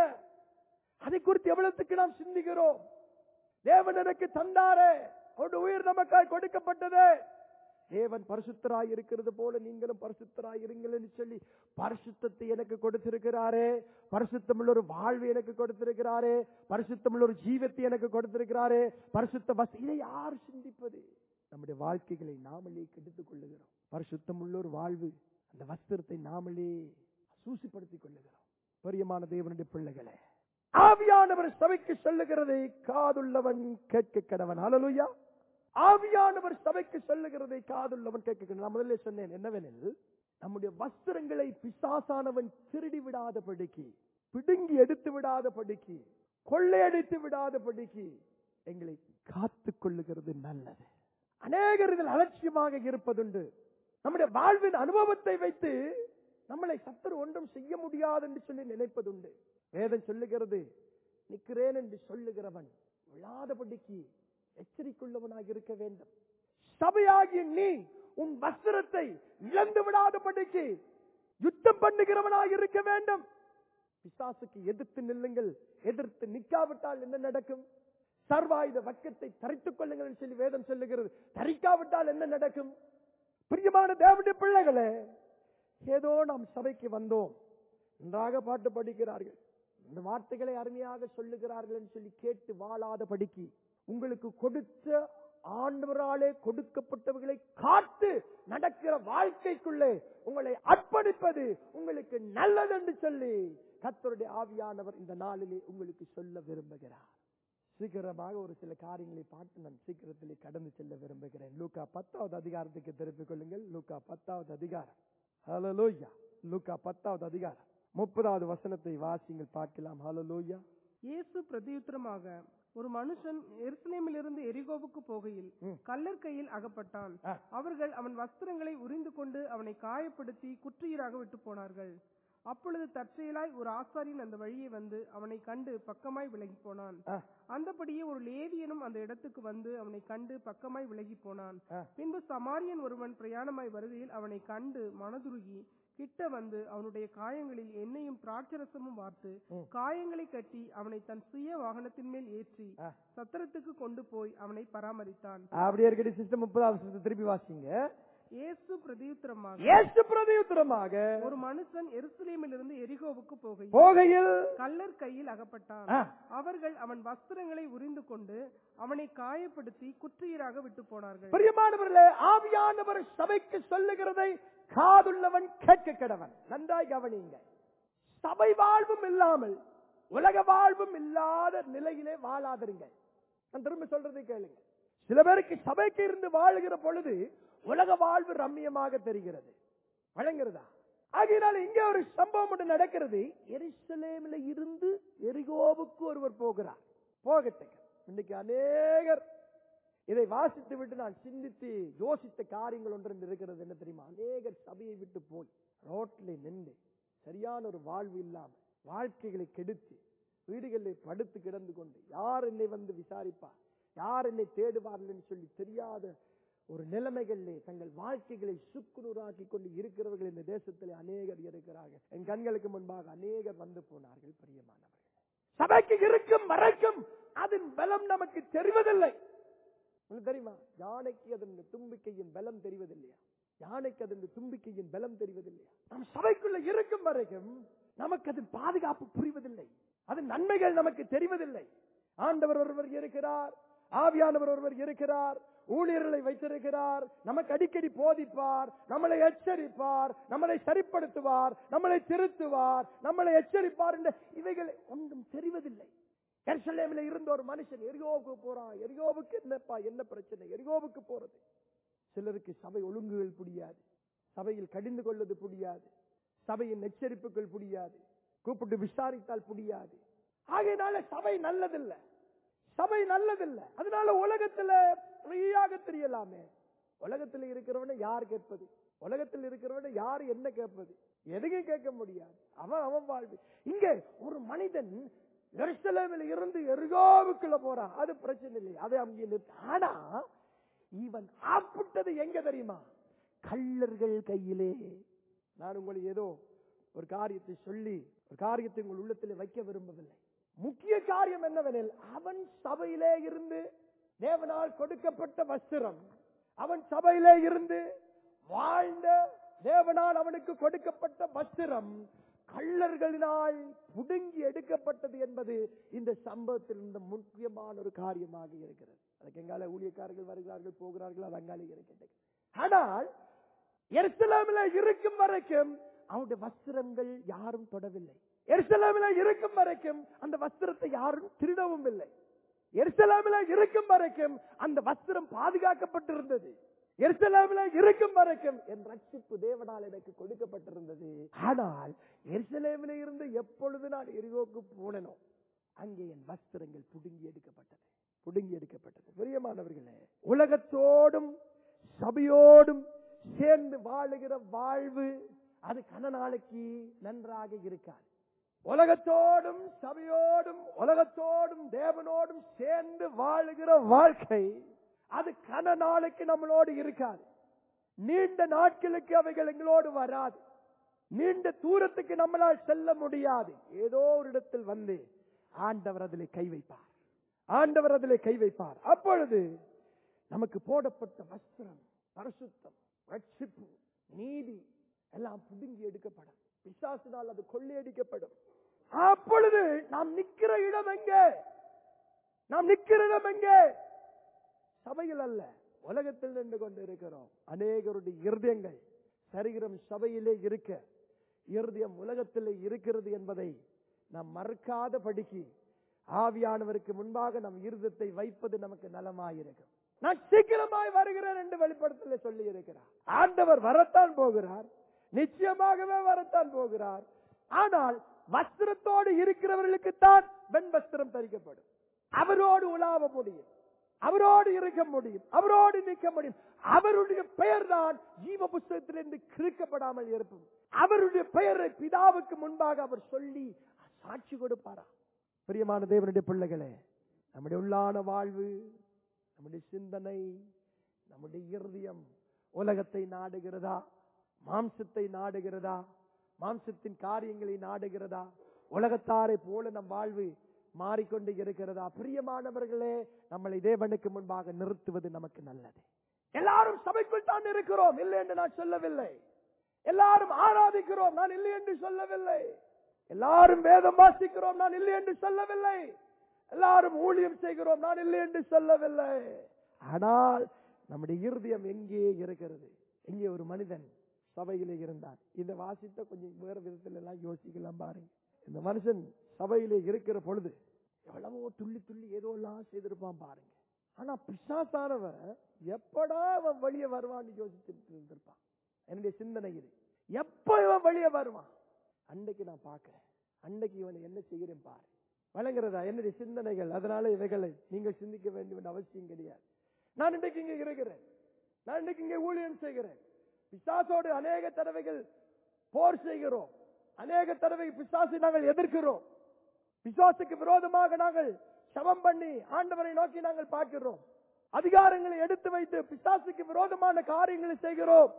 அதை குறித்து எவ்வளவுக்கு நாம் சிந்திக்கிறோம் தேவன் எனக்கு தந்தாரே அவருடைய உயிர் நமக்காய் கொடுக்கப்பட்டது தேவன் பரிசுத்தராய் இருக்கிறது போல நீங்களும் பரிசுத்தராய் இருங்கள் என்று சொல்லி பரிசுத்தத்தை எனக்கு கொடுத்திருக்கிறாரே பரிசுத்தமுள்ள ஒரு வாழ்வு எனக்கு கொடுத்திருக்கிறாரே பரிசுத்தமுள்ள ஒரு ஜீவத்தை எனக்கு கொடுத்திருக்கிறாரே பரிசுத்த வச இதை யார் சிந்திப்பது நம்முடைய வாழ்க்கைகளை நாமளே கெடுத்துக் கொள்ளுகிறோம் பரிசுத்தமுள்ள ஒரு வாழ்வு அந்த வஸ்திரத்தை நாமளே சூசிப்படுத்திக் கொள்ளுகிறோம் பெரியமான தேவனுடைய பிள்ளைகளே ஆவியானவர் சபைக்கு சொல்லுகிறதை காதுள்ளவன் கேட்க கடவன் ஹalleluya ஆவியானவர் சபைக்கு சொல்லுகிறதை காதுள்ளவன் கேட்க கடவன் நான் முதல்ல சொன்னேன் என்னவெனில் நம்முடைய வஸ்திரங்களை பிசாசானவன் திருடி விடாதபடிக்கு பிடுங்கி எடுத்து விடாதபடிக்கு கொள்ளையடித்து விடாதபடிக்கு எங்களை காத்துக் கொள்ளுகிறது நல்லது அநேகர் இதில் அலட்சியமாக இருப்பதுண்டு நம்முடைய வாழ்வின் அனுபவத்தை வைத்து நம்மளை சத்துரு ஒன்றும் செய்ய முடியாது என்று சொல்லி நினைப்பதுண்டு வேதம் சொல்லுகிறது நிற்கிறேன் என்று சொல்லுகிறவன் விழாதபடிக்கு எச்சரிக்கையுள்ளவனாக இருக்க வேண்டும் சபையாகிய நீ உன் வஸ்திரத்தை இழந்து விடாதபடிக்கு யுத்தம் பண்ணுகிறவனாக இருக்க வேண்டும் பிசாசுக்கு எதிர்த்து நில்லுங்கள் எதிர்த்து நிற்காவிட்டால் என்ன நடக்கும் சர்வாயுத வக்கத்தை தரித்துக் கொள்ளுங்கள் என்று சொல்லி வேதம் சொல்லுகிறது தரிக்காவிட்டால் என்ன நடக்கும் பிரியமான தேவனுடைய பிள்ளைகளே ஏதோ நாம் சபைக்கு வந்தோம் நன்றாக பாட்டு படிக்கிறார்கள் இந்த வார்த்தைகளை அருமையாக சொல்லுகிறார்கள் என்று சொல்லி கேட்டு வாழாத படிக்கு உங்களுக்கு கொடுத்த ஆண்டவராலே கொடுக்கப்பட்டவர்களை காத்து நடக்கிற வாழ்க்கைக்குள்ளே உங்களை அர்ப்பணிப்பது உங்களுக்கு நல்லது என்று சொல்லி கர்த்தருடைய ஆவியானவர் இந்த நாளிலே உங்களுக்கு சொல்ல விரும்புகிறார் சீக்கிரமாக ஒரு சில காரியங்களை பார்த்து நான் சீக்கிரத்திலே கடந்து செல்ல விரும்புகிறேன் லூக்கா பத்தாவது அதிகாரத்துக்கு திருப்பிக் கொள்ளுங்கள் லூக்கா பத்தாவது அதிகாரம் ஹalleluya லூக்கா பத்தாவது அதிகாரம் முப்பதாவது வசனத்தை வாசிங்கள் பார்க்கலாம் ஹalleluya இயேசு பிரதியுத்தரமாக ஒரு மனுஷன் எருசலேமிலிருந்து எரிகோவுக்கு போகையில் ம். கள்ளர் கையில் அகப்பட்டான் ஆ. அவர்கள் அவன் வஸ்திரங்களை உரிந்து கொண்டு அவனை காயப்படுத்தி குற்றுயிராக விட்டு போனார்கள் அப்பொழுது தற்செயலாய் ஒரு ஆசாரியன் அந்த வழியே வந்து அவனை கண்டு பக்கமாய் விலகி போனான் ஆ, அந்தபடியே ஒரு லேவியனும் அந்த இடத்துக்கு வந்து அவனை கண்டு பக்கமாய் விலகி போனான் ஆ. பின்பு சமாரியன் ஒருவன் பிரயாணமாய் வருகையில் அவனை கண்டு மனதுருகி கிட்ட வந்து அவனுடைய காயங்களில் எண்ணெயும் திராட்சரசமும் வார்த்து ம். காயங்களை கட்டி அவனை தன் சுய வாகனத்தின் மேல் ஏற்றி ஆ. சத்திரத்துக்கு கொண்டு போய் அவனை பராமரித்தான் அப்படியே இருக்கடி சிஸ்டம் முப்பதாவது வருஷத்தை திருப்பி வாசிங்க இயேசு பிரதியுத்தரமாக இயேசு பிரதியுத்தரமாக ஒரு மனுஷன் எருசலேமிலிருந்து எரிகோவுக்கு போகையில் போகையில் கள்ளர் கையில் அகப்பட்டான் ஆ, அவர்கள் அவன் வஸ்திரங்களை உரிந்து கொண்டு அவனை காயப்படுத்தி குற்றியராக விட்டு போனார்கள் பிரியமானவர்களே ஆவியானவர் சபைக்கு சொல்லுகிறதை காதுள்ளவன் கேட்க கடவன் நன்றாய் கவனிங்க சபை வாழ்வும் இல்லாமல் உலக வாழ்வும் இல்லாத நிலையிலே வாழாதிருங்க நான் திரும்ப சொல்றதை கேளுங்க சில பேருக்கு சபைக்கு இருந்து வாழுகிற பொழுது உலக வாழ்வு ரம்மியமாக தெரிகிறது வழங்குறதா ஆகையினால இங்கே ஒரு சம்பவம் ஒன்று நடக்கிறது எருசலேமில் இருந்து எரிகோவுக்கு ஒருவர் போகிறார் போகட்டும் இன்னைக்கு அநேகர் இதை வாசித்து விட்டு நான் சிந்தித்து யோசித்த காரியங்கள் ஒன்று இருக்கிறது என்ன தெரியுமா அநேகர் சபையை விட்டு போய் ரோட்ல நின்று சரியான ஒரு வாழ்வு இல்லாம வாழ்க்கைகளை கெடுத்து வீடுகளில் படுத்து கிடந்து கொண்டு யார் என்னை வந்து விசாரிப்பார் யார் என்னை தேடுவார்கள் சொல்லி தெரியாத ஒரு நிலைமைகளிலே தங்கள் வாழ்க்கைகளை சுக்குநூறாக்கி கொண்டு இருக்கிறவர்கள் இந்த தேசத்திலே அநேகர் இருக்கிறார்கள் என் கண்களுக்கு முன்பாக அநேகர் வந்து போனார்கள் பிரியமானவர்கள் சபைக்கு இருக்கும் வரைக்கும் அதன் பலம் நமக்கு தெரிவதில்லை உங்களுக்கு தெரியுமா யானைக்கு அதன் தும்பிக்கையின் பலம் தெரிவதில்லையா யானைக்கு அதன் தும்பிக்கையின் பலம் தெரிவதில்லையா நம் சபைக்குள்ள இருக்கும் வரைக்கும் நமக்கு அதன் பாதுகாப்பு புரிவதில்லை அதன் நன்மைகள் நமக்கு தெரிவதில்லை ஆண்டவர் ஒருவர் இருக்கிறார் ஆவியானவர் ஒருவர் இருக்கிறார் ஊழியர்களை வைத்திருக்கிறார் நமக்கு அடிக்கடி போதிப்பார் நம்மளை எச்சரிப்பார் நம்மளை சரிப்படுத்துவார் நம்மளை திருத்துவார் நம்மளை எச்சரிப்பார் என்ற இவைகள் ஒன்றும் தெரிவதில்லை எருசலேமில் இருந்த ஒரு மனுஷன் எரிகோவுக்கு போறான் எரிகோவுக்கு என்னப்பா என்ன பிரச்சனை எரிகோவுக்கு போறது சிலருக்கு சபை ஒழுங்குகள் புரியாது சபையில் கடிந்து கொள்வது புரியாது சபையின் எச்சரிப்புகள் புரியாது கூப்பிட்டு விசாரித்தால் புரியாது ஆகையினால சபை நல்லதில்ல சபை நல்லதில்ல அதனால உலகத்துல ஃப்ரீயாக தெரியலாமே உலகத்துல இருக்கிறவனை யார் கேட்பது உலகத்தில் இருக்கிறவனை யார் என்ன கேட்பது எதுவும் கேட்க முடியாது அவன் அவன் வாழ்வு இங்க ஒரு மனிதன் எருசலேமில் இருந்து எருகோவுக்குள்ள போறான் அது பிரச்சனை இல்லை அது அங்கே நிறுத்து. ஆனா இவன் ஆப்பிட்டது எங்க தெரியுமா கள்ளர்கள் கையிலே நான் உங்களை ஏதோ ஒரு காரியத்தை சொல்லி ஒரு காரியத்தை உங்கள் உள்ளத்தில் வைக்க விரும்பவில்லை முக்கிய காரியம் என்னவெனில் அவன் சபையிலே இருந்து தேவனால் கொடுக்கப்பட்ட வஸ்திரம் அவன் சபையிலே இருந்து வாழ்ந்த தேவனால் அவனுக்கு கொடுக்கப்பட்ட வஸ்திரம் கள்ளர்களினால் புடுங்கி எடுக்கப்பட்டது என்பது இந்த சம்பவத்தில் இந்த முக்கியமான ஒரு காரியமாக இருக்கிறது அதுக்கு எங்கால ஊழியக்காரர்கள் வருகிறார்கள் போகிறார்கள் அது அங்காலே இருக்கின்றது ஆனால் எருசலேமில் இருக்கும் வரைக்கும் அவனுடைய வஸ்திரங்கள் யாரும் தொடவில்லை எருசலேமில் இருக்கும் வரைக்கும் அந்த வஸ்திரத்தை யாரும் திருடவும் இல்லை எருசலேமில் இருக்கும் வரைக்கும் அந்த வஸ்திரம் பாதுகாக்கப்பட்டிருந்தது எருசலேமில் இருக்கும் வரைக்கும் என் ரட்சிப்பு தேவனால் எனக்கு கொடுக்கப்பட்டிருந்தது ஆனால் எருசலேமில் இருந்து எப்பொழுது நான் எரிகோக்கு போனனோ அங்கே என் வஸ்திரங்கள் புடுங்கி எடுக்கப்பட்டது புடுங்கி எடுக்கப்பட்டது பிரியமானவர்களே உலகத்தோடும் சபையோடும் சேர்ந்து வாழுகிற வாழ்வு அது கன நாளைக்கு நன்றாக இருக்காது உலகத்தோடும் சபையோடும் உலகத்தோடும் தேவனோடும் சேர்ந்து வாழுகிற வாழ்க்கை அது கன நாளைக்கு நம்மளோடு இருக்காது நீண்ட நாட்களுக்கு அவைகள் எங்களோடு வராது நீண்ட தூரத்துக்கு நம்மளால் செல்ல முடியாது ஏதோ ஒரு இடத்தில் வந்து ஆண்டவர் அதிலே கை வைப்பார் ஆண்டவர் அதிலே கை வைப்பார் அப்பொழுது நமக்கு போடப்பட்ட வஸ்திரம் பரிசுத்தம் ரட்சிப்பு நீதி எல்லாம் புடுங்கி எடுக்கப்படும் பிசாசினால் அது கொள்ளையடிக்கப்படும் அப்பொழுது நாம் நிக்கிற இடம் எங்கே நாம் நிக்கிற இடம் எங்கே சபையில் அல்ல உலகத்தில் நின்று கொண்டு இருக்கிறோம் அநேகருடைய இருதயங்கள் சரீரம் சபையிலே இருக்க இருதயம் உலகத்திலே இருக்கிறது என்பதை நாம் மறக்காத படிக்கு ஆவியானவருக்கு முன்பாக நம் இருதயத்தை வைப்பது நமக்கு நலமாயிருக்கும் நான் சீக்கிரமாய் வருகிறேன் என்று வெளிப்படுத்தல சொல்லி இருக்கிறார் ஆண்டவர் வரத்தான் போகிறார் நிச்சயமாகவே வரத்தான் போகிறார் ஆனால் வஸ்திரத்தோடு இருக்கிறவர்களுக்கு தான் வெண் வஸ்திரம் தரிக்கப்படும் அவரோடு உலாவ முடியும் அவரோடு இருக்க முடியும் அவரோடு நிற்க முடியும் அவருடைய பெயர் தான் ஜீவ புஸ்தகத்திலிருந்து கிறுக்கப்படாமல் இருக்கும் அவருடைய பெயரை பிதாவுக்கு முன்பாக அவர் சொல்லி சாட்சி கொடுப்பாரா பிரியமான தேவனுடைய பிள்ளைகளே நம்முடைய உள்ளான வாழ்வு நம்முடைய சிந்தனை நம்முடைய இருதயம் உலகத்தை நாடுகிறதா மாம்சத்தை நாடுகிறதா மாம்சத்தின் காரியங்களை நாடுகிறதா உலகத்தாரை போல நம் வாழ்வு மாறிக்கொண்டு இருக்கிறதா பிரியமானவர்களே நம்மளை தேவனுக்கு முன்பாக நிறுத்துவது நமக்கு நல்லது எல்லாரும் சபைக்குள் தான் இருக்கிறோம் இல்லை என்று நான் சொல்லவில்லை எல்லாரும் ஆராதிக்கிறோம் நான் இல்லை என்று சொல்லவில்லை எல்லாரும் வேதம் வாசிக்கிறோம் நான் இல்லை என்று சொல்லவில்லை எல்லாரும் ஊழியம் செய்கிறோம் நான் இல்லை என்று சொல்லவில்லை ஆனால் நம்முடைய இருதயம் எங்கே இருக்கிறது எங்கே ஒரு மனிதன் சபையிலே இருந்தான் இந்த வாசித்த கொஞ்சம் வேற விதத்துல எல்லாம் யோசிக்கலாம் பாருங்க இந்த மனுஷன் சபையிலே இருக்கிற பொழுது எவ்வளவோ துள்ளி துள்ளி ஏதோ எல்லாம் செய்திருப்பான் பாருங்க ஆனா பிசாசானவன் எப்படா அவன் வெளியே வருவான்னு யோசிச்சுட்டு இருந்திருப்பான் என்னுடைய சிந்தனை இது எப்ப இவன் வெளியே வருவான் அன்னைக்கு நான் பார்க்கிறேன் அன்னைக்கு இவனை என்ன செய்கிறேன் பாரு வழங்குறதா என்னுடைய சிந்தனைகள் அதனால இவைகளை நீங்கள் சிந்திக்க வேண்டிய அவசியம் கிடையாது நான் இன்றைக்கு இங்க இருக்கிறேன் நான் இன்றைக்கு இங்கே ஊழியம் செய்கிறேன் பிசாசோடு அநேக தடவைகள் போர் செய்கிறோம் அநேக தடவை பிசாசை நாங்கள் எதிர்க்கிறோம் பிசாசுக்கு விரோதமாக நாங்கள் சமம் பண்ணி ஆண்டவரை நோக்கி நாங்கள் பார்க்கிறோம் அதிகாரங்களை எடுத்து வைத்து பிசாசுக்கு விரோதமான காரியங்களை செய்கிறோம்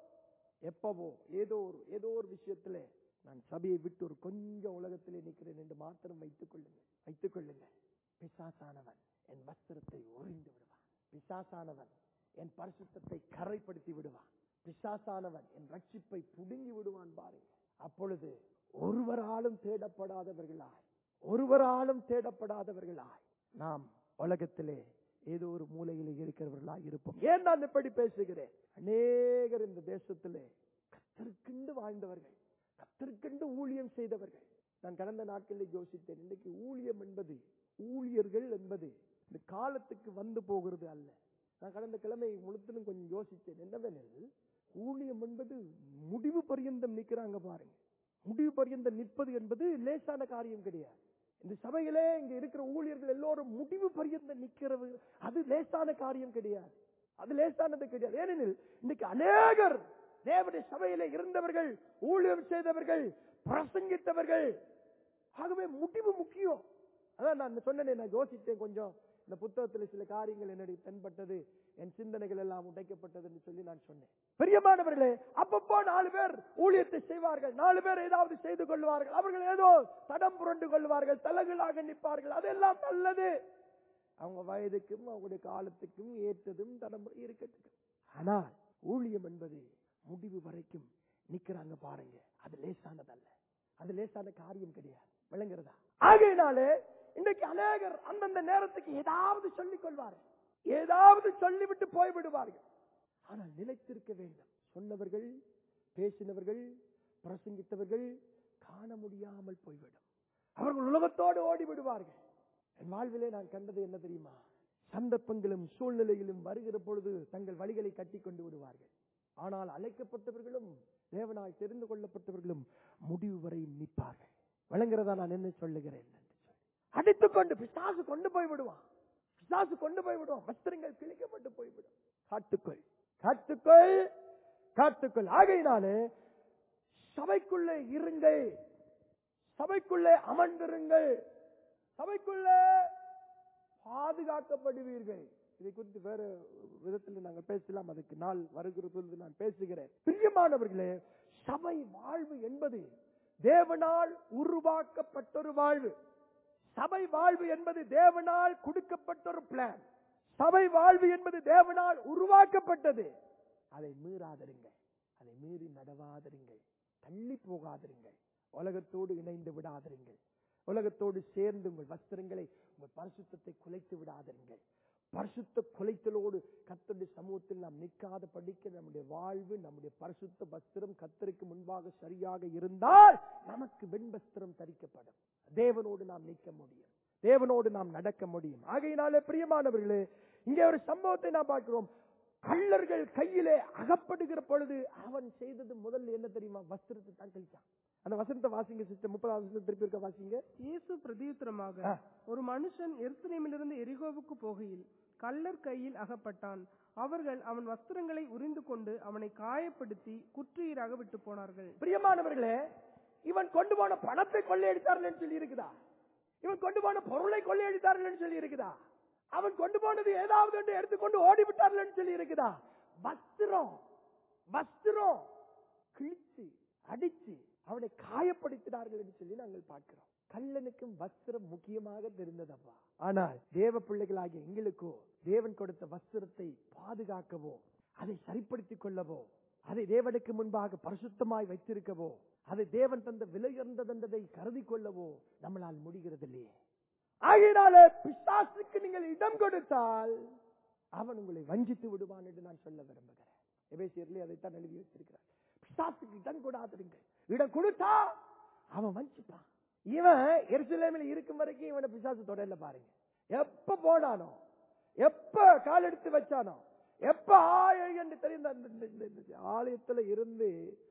எப்பவோ ஏதோ ஒரு ஏதோ ஒரு விஷயத்துல நான் சபையை விட்டு ஒரு கொஞ்சம் உலகத்திலே நிற்கிறேன் என்று மாத்திரம் வைத்துக் கொள்ளுங்கள் வைத்துக் கொள்ளுங்கள் பிசாசானவன் என் வஸ்திரத்தை உறிந்து விடுவான் பிசாசானவன் என் பரிசுத்தத்தை கரைப்படுத்தி விடுவான் பிசாசானவன் என் ரட்சிப்பை புடுங்கி விடுவான் பாருங்க அப்பொழுது ஒருவராலும் தேடப்படாதவர்களாய் ஒருவராலும் தேடப்படாதவர்களாய் நாம் உலகத்திலே ஏதோ ஒரு மூலையிலே இருக்கிறவர்களாய் இருப்போம் ஏன் நான் இப்படி பேசுகிறேன் அநேகர் இந்த தேசத்திலே கத்தருக்கென்று வாழ்ந்தவர்கள் கத்தருக்கென்று ஊழியம் செய்தவர்கள் நான் கடந்த நாட்களில் யோசித்தேன் இன்னைக்கு ஊழியம் என்பது ஊழியர்கள் என்பது இந்த காலத்துக்கு வந்து போகிறது அல்ல நான் கடந்த கிழமை முழுத்திலும் கொஞ்சம் யோசித்தேன் என்னவெனில் ஊழியம் என்பது முடிவு பரியந்தம் நிக்கிறாங்க பாருங்க முடிவு பரியந்தம் நிற்பது என்பது லேசான காரியம் கிடையாது இந்த சபையிலே இங்க இருக்கிற ஊழியர்கள் எல்லோரும் முடிவு பரியந்தம் நிக்கிறது அது லேசான காரியம் கிடையாது அது லேசானது கிடையாது ஏனெனில் இன்னைக்கு அநேகர் தேவனுடைய சபையிலே இருந்தவர்கள் ஊழியம் செய்தவர்கள் பிரசங்கித்தவர்கள் ஆகவே முடிவு முக்கியம் அதான் நான் சொன்னேனே நான் யோசித்தேன் கொஞ்சம் இந்த புத்தகத்தில் சில காரியங்கள் என்னுடைய தென்பட்டது என் சிந்தனைகள் எல்லாம் உடைக்கப்பட்டது என்று சொல்லி நான் சொன்னேன் பெரியமானவர்களே அப்பப்போ நாலு பேர் ஊழியத்தை செய்வார்கள் நாலு பேர் ஏதாவது செய்து கொள்வார்கள் அவர்கள் ஏதோ தடம் புரண்டு கொள்வார்கள் தலங்களாக நிற்பார்கள் அதெல்லாம் நல்லது அவங்க வயதுக்கும் அவங்களுடைய காலத்துக்கும் ஏற்றதும் தடம் இருக்கட்டும் ஆனால் ஊழியம் என்பது முடிவு வரைக்கும் நிக்கிறாங்க பாருங்க அது லேசானதல்ல அது லேசான காரியம் கிடையாது விளங்குறதா ஆகையினாலே இன்றைக்கு அநேகர் அந்தந்த நேரத்துக்கு ஏதாவது சொல்லிக் கொள்வார்கள் ஏதாவது சொல்லிவிட்டு போய்விடுவார்கள் ஆனால் நிலைத்திருக்க வேண்டும் சொன்னவர்கள் பேசினவர்கள் பிரசங்கித்தவர்கள் காண முடியாமல் போய்விடும் அவர்கள் உலகத்தோடு ஓடி விடுவார்கள் என் வாழ்விலே நான் கண்டது என்ன தெரியுமா சந்தர்ப்பங்களும் சூழ்நிலையிலும் வருகிற பொழுது தங்கள் வழிகளை கட்டி கொண்டு விடுவார்கள் ஆனால் அழைக்கப்பட்டவர்களும் தேவனாய் தெரிந்து கொள்ளப்பட்டவர்களும் முடிவு வரை நிற்பார்கள் விளங்குறதா நான் என்ன சொல்லுகிறேன் என்று சொல்லி. அடித்துக் கொண்டு பிசாசு கொண்டு போய் விடுவான் பிசாசு கொண்டு போய் விடுவான் வஸ்திரங்கள் கிழிக்கப்பட்டு போய்விடும் காட்டுக்கொள் காட்டுக்கொள் காட்டுக்கொள் ஆகையினாலே சபைக்குள்ளே இருங்கள் சபைக்குள்ளே அமர்ந்திருங்கள் சபைக்குள்ளே பாதுகாக்கப்படுவீர்கள் இதை குறித்து வேற விதத்தில் நாங்கள் பேசலாம் அதுக்கு நாள் வருகிற பொழுது நான் பேசுகிறேன் பிரியமானவர்களே சபை வாழ்வு என்பது தேவனால் உருவாக்கப்பட்ட ஒரு வாழ்வு சபை வாழ்வு என்பது தேவனால் கொடுக்கப்பட்ட ஒரு பிளான் சபை வாழ்வு என்பது தேவனால் உருவாக்கப்பட்டது அதை மீறாதிருங்கள் அதை மீறி நடவாதிருங்கள் தள்ளி போகாதிருங்கள் உலகத்தோடு இணைந்து விடாதிருங்கள் உலகத்தோடு சேர்ந்து உங்கள் வஸ்திரங்களை உங்கள் பரிசுத்தத்தை குலைத்து விடாதிருங்கள் பரிசுத்த குலைத்தலோடு கத்தருடைய சமூகத்தில் நாம் நிற்காத படிக்க நம்முடைய வாழ்வு நம்முடைய பரிசுத்த வஸ்திரம் கத்தருக்கு முன்பாக சரியாக இருந்தால் நமக்கு வெண்வஸ்திரம் தரிக்கப்படும் தேவனோடு நாம் நிற்க முடியும் தேவனோடு நாம் நடக்க முடியும் ஆகையினாலே பிரியமானவர்களே இங்கே ஒரு சம்பவத்தை நாம் பார்க்கிறோம் கள்ளர்கள் கையிலே அகப்படுகிற பொழுது அவன் செய்தது முதல்ல என்ன தெரியுமா வஸ்திரத்தை தான் கழிச்சான் அந்த வசனத்தை வாசிங்க சிஸ்டர் முப்பதாவது வசனத்தை திருப்பி இருக்க வாசிங்க இயேசு பிரதியுத்தரமாக ஆ. ஒரு மனுஷன் எருசலேமிலிருந்து எரிகோவுக்கு போகையில் கள்ளர் கையில் அகப்பட்டான் அவர்கள் அவன் வஸ்திரங்களை உரிந்து கொண்டு அவனை காயப்படுத்தி குற்றுயிராக விட்டு போனார்கள் பிரியமானவர்களே இவன் கொண்டு போன பணத்தை கொள்ளையடித்தார்கள் சொல்லி இருக்குதா இவன் கொண்டு போன பொருளை கொள்ளையடித்தார்கள் சொல்லி இருக்குதா அவன் கொண்டு போனது ஏதாவது ஒன்று எடுத்துக்கொண்டு ஓடி விட்டார்கள் சொல்லி இருக்குதா வஸ்திரம் வஸ்திரம் கிழிச்சு அடிச்சு அவனை காயப்படுத்தினார்கள் என்று சொல்லி நாங்கள் பார்க்கிறோம் கள்ளனுக்கும் வஸ்திரம் முக்கியமாக தெரிந்ததப்பா ஆனால் தேவ பிள்ளைகளாகிய எங்களுக்கோ தேவன் கொடுத்த வஸ்திரத்தை பாதுகாக்கவோ அதை சரிப்படுத்திக் கொள்ளவோ அதை தேவனுக்கு முன்பாக பரிசுத்தமாய் வைத்திருக்கவோ அதை தேவன் தந்த விலையுயர்ந்ததென்றதை கருதி கொள்ளவோ நம்மளால் முடிகிறதில்லையே ஆகையினாலே பிசாசுக்கு நீங்கள் இடம் கொடுத்தால் அவன் உங்களை வஞ்சித்து விடுவான் என்று நான் சொல்ல விரும்புகிறேன் எபேசியர்லே அதைத்தான் எழுதி வச்சிருக்கிறார் பிசாசுக்கு இடம் கொடாதிருங்க இடம் கொடுத்தா அவன் வஞ்சிப்பான் இவன் எருசலேமில் இருக்கும் வரைக்கும் இவனை பிசாசு தொடரல பாருங்க எப்ப போனானோ எப்ப கால் எடுத்து வச்சானோ எப்ப ஆய என்று தெரிந்த அந்த- இந்த- இந்த- இந்த ஆலயத்துல இருந்து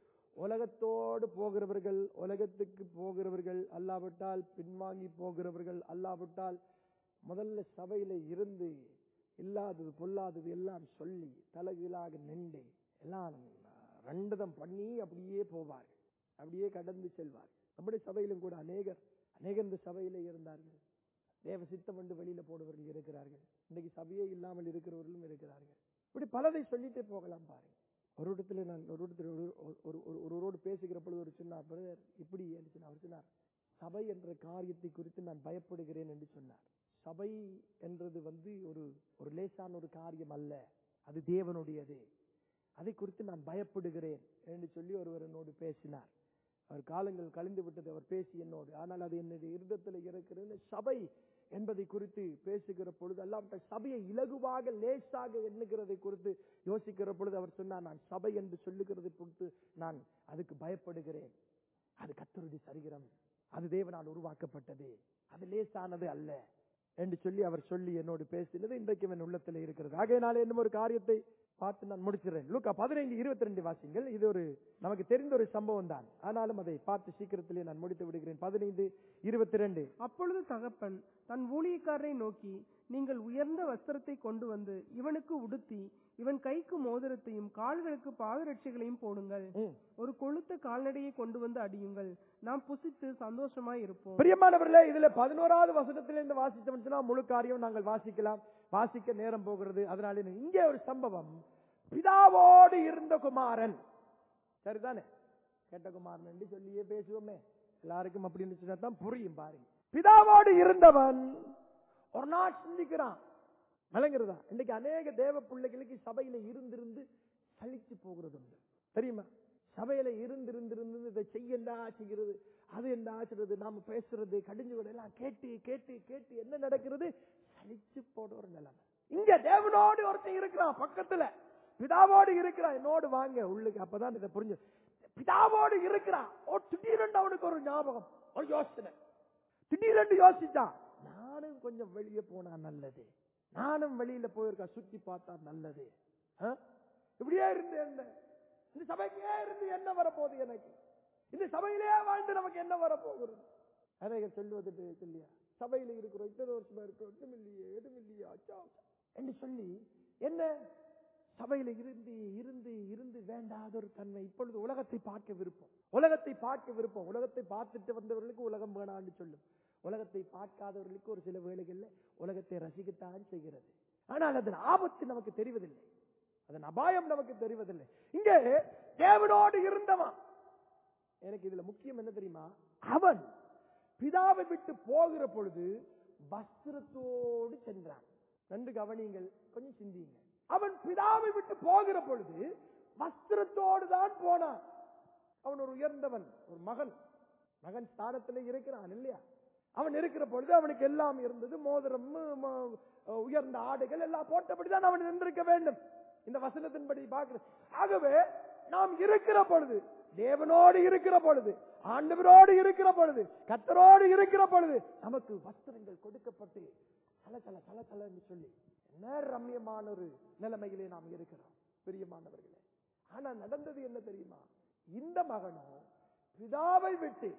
உலகத்தோடு போகிறவர்கள் உலகத்துக்கு போகிறவர்கள் அல்லாவிட்டால் பின்வாங்கி போகிறவர்கள் அல்லாவிட்டால் முதல்ல சபையில இருந்து இல்லாதது பொல்லாதது எல்லாம் சொல்லி தலகீழாக நின்று எல்லாம் ரண்டதம் பண்ணி அப்படியே போவார்கள் அப்படியே கடந்து செல்வார்கள் நம்முடைய சபையிலும் கூட அநேகர் அநேகர் இந்த சபையில இருந்தார்கள் தேவ சித்தம் என்று வெளியில போடுவர்கள் இருக்கிறார்கள் இன்னைக்கு சபையே இல்லாமல் இருக்கிறவர்களும் இருக்கிறார்கள் இப்படி பலதை சொல்லிட்டே போகலாம் பாருங்க ஒரு இடத்துல நான் ஒரு இடத்துல ஒரு- ஒரு- ஒரு- ஒரு- ஒருவரோடு பேசுகிற பொழுது ஒரு சொன்னார் பிரதர் இப்படி என்று சொன்னார். அவர் சொன்னார் சபை என்ற காரியத்தை குறித்து நான் பயப்படுகிறேன் என்று சொன்னார் சபை என்றது வந்து ஒரு ஒரு லேசான ஒரு காரியம் அல்ல அது தேவனுடையது அதை குறித்து நான் பயப்படுகிறேன் என்று சொல்லி ஒருவர் என்னோடு பேசினார் அவர் காலங்கள் கழிந்து விட்டது அவர் பேசி என்னோடு ஆனால் அது என்னுடைய இருதத்தில் இருக்கிறது சபை என்பதை குறித்து பேசுகிற பொழுது அல்லாவிட்ட சபையை இலகுவாக லேசாக எண்ணுகிறதை குறித்து யோசிக்கிற பொழுது அவர் சொன்னார் நான் சபை என்று சொல்லுகிறதை பொறுத்து நான் அதுக்கு பயப்படுகிறேன் அது கத்தருடைய சரீரம் அது தேவனால் உருவாக்கப்பட்டது அது லேசானது அல்ல என்று சொல்லி அவர் சொல்லி என்னோடு பேசினது இன்றைக்கு என் உள்ளத்தில் இருக்கிறது ஆகையினால இன்னும் ஒரு காரியத்தை பார்த்து நான் முடிச்சிடுறேன் லூக்கா பதினைந்து இருபத்தி ரெண்டு வாசிங்கள் இது ஒரு நமக்கு தெரிந்த ஒரு சம்பவம் தான் ஆனாலும் அதை பார்த்து சீக்கிரத்திலே நான் முடித்து விடுகிறேன் பதினைந்து இருபத்தி ரெண்டு அப்பொழுது தகப்பன் தன் ஊழியக்காரரை நோக்கி நீங்கள் உயர்ந்த வஸ்திரத்தை கொண்டு வந்து இவனுக்கு உடுத்தி இவன் கைக்கு மோதிரத்தையும் கால்களுக்கு பாதரட்சைகளையும் போடுங்கள் ஒரு கொழுத்த கால்நடையை கொண்டு வந்து அடியுங்கள் நாம் புசித்து சந்தோஷமாய் இருப்போம் பிரியமானவர்களே இதுல பதினோராவது வசனத்திலிருந்து வாசித்தோம்னு சொன்னா முழு காரியம் நாங்கள் வாசிக்கலாம் வாசிக்க நேரம் போகிறது அதனால இங்கே ஒரு சம்பவம் பிதாவோடு இருந்த குமாரன் சரிதானே கேட்ட குமாரன் என்று சொல்லியே பேசுவோமே எல்லாருக்கும் அப்படின்னு சொன்னா தான் புரியும் பாருங்க பிதாவோடு இருந்தவன் ஒரு நாள் சிந்திக்கிறான் விளங்குறதா இன்னைக்கு அநேக தேவ பிள்ளைகளுக்கு சபையில இருந்திருந்து சலிச்சு போகிறது உண்டு தெரியுமா சபையில இருந்து இருந்து இருந்து இதை செய்யண்டா செய்கிறது அது என்ன ஆச்சுறது நாம பேசுறது கடிஞ்சு விட எல்லாம் கேட்டு கேட்டு கேட்டு என்ன நடக்கிறது சலிச்சு போட ஒரு நிலைமை இங்க தேவனோடு ஒருத்தன் இருக்கிறான் பக்கத்துல பிதாவோடு இருக்கிறான் என்னோடு வாங்க உள்ளுக்கு அப்பதான் இதை புரிஞ்சு பிதாவோடு இருக்கிறான் ஓ திடீரென்று அவனுக்கு ஒரு ஞாபகம் ஒரு யோசனை திடீரென்று யோசிச்சான் நானும் கொஞ்சம் வெளியே போனா நல்லது நானும் வெளியில போயிருக்கா சுத்தி பார்த்தா நல்லது ஆ? இப்படியே இருந்து என்ன இந்த சபைக்கே இருந்து என்ன வரப்போகுது எனக்கு இந்த சபையிலே வாழ்ந்து நமக்கு என்ன வரப்போகிறது அநேகர் சொல்லுவது இல்லையா சபையில இருக்கிறோம் இத்தனை வருஷமா இருக்கிறோம் ஒன்றும் இல்லையே எதுவும் இல்லையா அச்சா அச்சா. என்று சொல்லி என்ன சபையில இருந்து இருந்து இருந்து வேண்டாத ஒரு தன்மை இப்பொழுது உலகத்தை பார்க்க விருப்பம் உலகத்தை பார்க்க விருப்பம் உலகத்தை பார்த்துட்டு வந்தவர்களுக்கு உலகம் வேணான்னு சொல்லும் உலகத்தை பார்க்காதவர்களுக்கு ஒரு சில வேளைகள்ல உலகத்தை ரசிக்கத்தான் செய்கிறது ஆனால் அதன் ஆபத்து நமக்கு தெரிவதில்லை அதன் அபாயம் நமக்கு தெரிவதில்லை இங்கே தேவனோடு இருந்தவன் எனக்கு இதுல முக்கியம் என்ன தெரியுமா அவன் பிதாவை விட்டு போகிற பொழுது வஸ்திரத்தோடு சென்றான் ரெண்டு கவனிங்கள் கொஞ்சம் சிந்தியுங்க அவன் பிதாவை விட்டு போகிற பொழுது வஸ்திரத்தோடு தான் போனான் அவன் ஒரு உயர்ந்தவன் ஒரு மகன் மகன் ஸ்தானத்துல இருக்கிறான் இல்லையா அவன் இருக்கிற பொழுது அவனுக்கு எல்லாம் இருந்தது மோதிரம் ம- உயர்ந்த ஆடைகள் எல்லாம் போட்டபடிதான் அவன் நின்றிருக்க வேண்டும் இந்த வசனத்தின்படி பார்க்கிறது ஆகவே நாம் இருக்கிற பொழுது தேவனோடு இருக்கிற பொழுது ஆண்டவரோடு இருக்கிற பொழுது கத்தரோடு இருக்கிற பொழுது நமக்கு வஸ்திரங்கள் கொடுக்கப்பட்டு சல சல சல சல என்று சொல்லி என்ன ரம்யமான ஒரு நிலைமையிலே நாம் இருக்கிறோம் பிரியமானவர்களே ஆனா நடந்தது என்ன தெரியுமா இந்த மகனும் பிதாவை விட்டு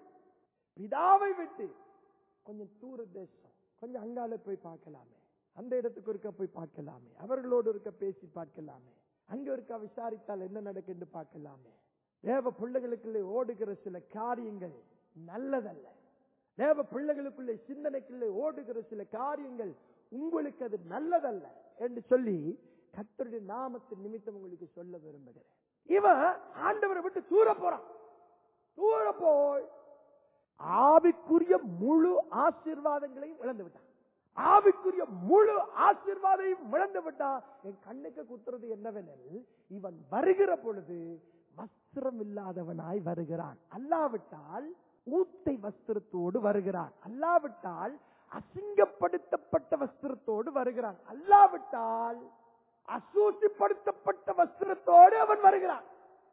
பிதாவை விட்டு கொஞ்சம் தூர தேசம் கொஞ்சம் அங்கால போய் பார்க்கலாமே அந்த இடத்துக்கு ஒருக்க போய் பார்க்கலாமே அவர்களோடு இருக்க பேசி பார்க்கலாமே அங்க இருக்க விசாரித்தால் என்ன நடக்குன்னு பார்க்கலாமே தேவ பிள்ளைகளுக்குள்ளே ஓடுகிற சில காரியங்கள் நல்லதல்ல தேவ பிள்ளைகளுக்குள்ளே சிந்தனைக்குள்ளே ஓடுகிற சில காரியங்கள் உங்களுக்கு அது நல்லதல்ல என்று சொல்லி கர்த்தருடைய நாமத்தின் நிமித்தம் உங்களுக்கு சொல்ல விரும்புகிறேன் இவன் ஆண்டவரை விட்டு தூர போறான் தூர போய் ஆவிக்குரிய முழு ஆசீர்வாதங்களையும் இழந்து விட்டான் ஆவிக்குரிய முழு ஆசீர்வாதையும் இழந்து விட்டான் என் கண்ணுக்கு குத்துறது என்னவெனில் இவன் வருகிற பொழுது வஸ்திரம் இல்லாதவனாய் வருகிறான் அல்லாவிட்டால் ஊத்தை வஸ்திரத்தோடு வருகிறான் அல்லாவிட்டால் அசிங்கப்படுத்தப்பட்ட வஸ்திரத்தோடு வருகிறான் அல்லாவிட்டால் அசூசிப்படுத்தப்பட்ட வஸ்திரத்தோடு அவன் வருகிறான்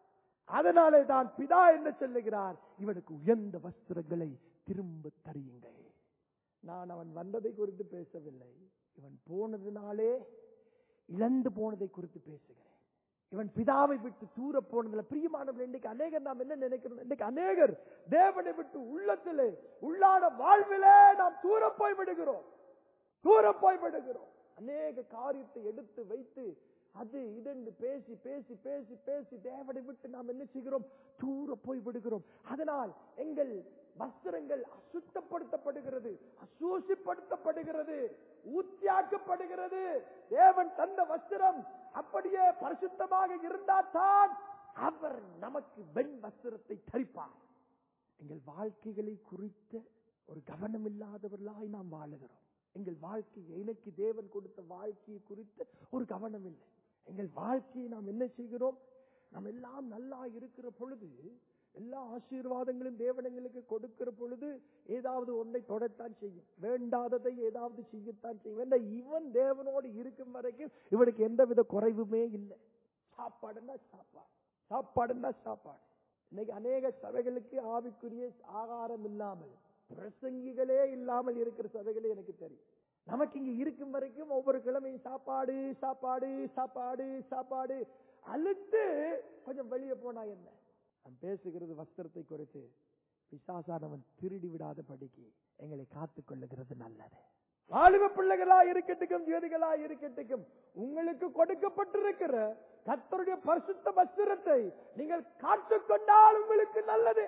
அதனாலே தான் பிதா என்ன சொல்லுகிறார் இவனுக்கு உயர்ந்த வஸ்திரங்களை திரும்ப தரியுங்கள் நான் அவன் வந்ததை குறித்து பேசவில்லை இவன் போனதினாலே இழந்து போனதை குறித்து பேசுகிறேன் இவன் பிதாவை விட்டு தூர போனதுல பிரியமானவர்கள் இன்றைக்கு அநேகர் நாம் என்ன நினைக்கிறோம் இன்றைக்கு அநேகர் தேவனை விட்டு உள்ளத்திலே உள்ளான வாழ்விலே நாம் தூர போய் விடுகிறோம் தூர போய் விடுகிறோம் அநேக காரியத்தை எடுத்து வைத்து அது இதென்று பேசி பேசி பேசி பேசி தேவனை விட்டு நாம் என்ன செய்கிறோம் தூர போய் விடுகிறோம் அதனால் எங்கள் வஸ்திரங்கள் அசுத்தப்படுத்தப்படுகிறது அசூசிப்படுத்தப்படுகிறது ஊத்தியாக்கப்படுகிறது தேவன் தந்த வஸ்திரம் அப்படியே பரிசுத்தமாக இருந்தால்தான் அவர் நமக்கு வெண் வஸ்திரத்தை தரிப்பார் எங்கள் வாழ்க்கைகளை குறித்த ஒரு கவனம் இல்லாதவர்களாய் நாம் வாழுகிறோம் எங்கள் வாழ்க்கை எனக்கு தேவன் கொடுத்த வாழ்க்கையை குறித்த ஒரு கவனம் இல்லை எங்கள் வாழ்க்கையை நாம் என்ன செய்கிறோம் நாம் எல்லாம் நல்லா இருக்கிற பொழுது எல்லா ஆசீர்வாதங்களும் தேவன் எங்களுக்கு கொடுக்கிற பொழுது ஏதாவது ஒன்றை தொடத்தான் செய்யும் வேண்டாததை ஏதாவது செய்யத்தான் செய்யும் ஏன்னா இவன் தேவனோடு இருக்கும் வரைக்கும் இவனுக்கு எந்தவித குறைவுமே இல்லை சாப்பாடுன்னா சாப்பாடு சாப்பாடுன்னா சாப்பாடு இன்னைக்கு அநேக சபைகளுக்கு ஆவிக்குரிய ஆகாரம் இல்லாமல் பிரசங்கிகளே இல்லாமல் இருக்கிற சபைகளே எனக்கு தெரியும் நமக்கு இங்க இருக்கும் வரைக்கும் ஒவ்வொரு கிழமையும் சாப்பாடு சாப்பாடு சாப்பாடு சாப்பாடு அழுத்து கொஞ்சம் வெளியே போனா என்ன நான் பேசுகிறது வஸ்திரத்தை குறித்து பிசாசானவன் திருடி விடாத படிக்கு எங்களை காத்துக் கொள்ளுகிறது நல்லது வாலிப பிள்ளைகளா இருக்கட்டுக்கும் ஜோதிகளா இருக்கட்டுக்கும் உங்களுக்கு கொடுக்கப்பட்டிருக்கிற கத்தருடைய பரிசுத்த வஸ்திரத்தை நீங்கள் காத்துக்கொண்டால் உங்களுக்கு நல்லது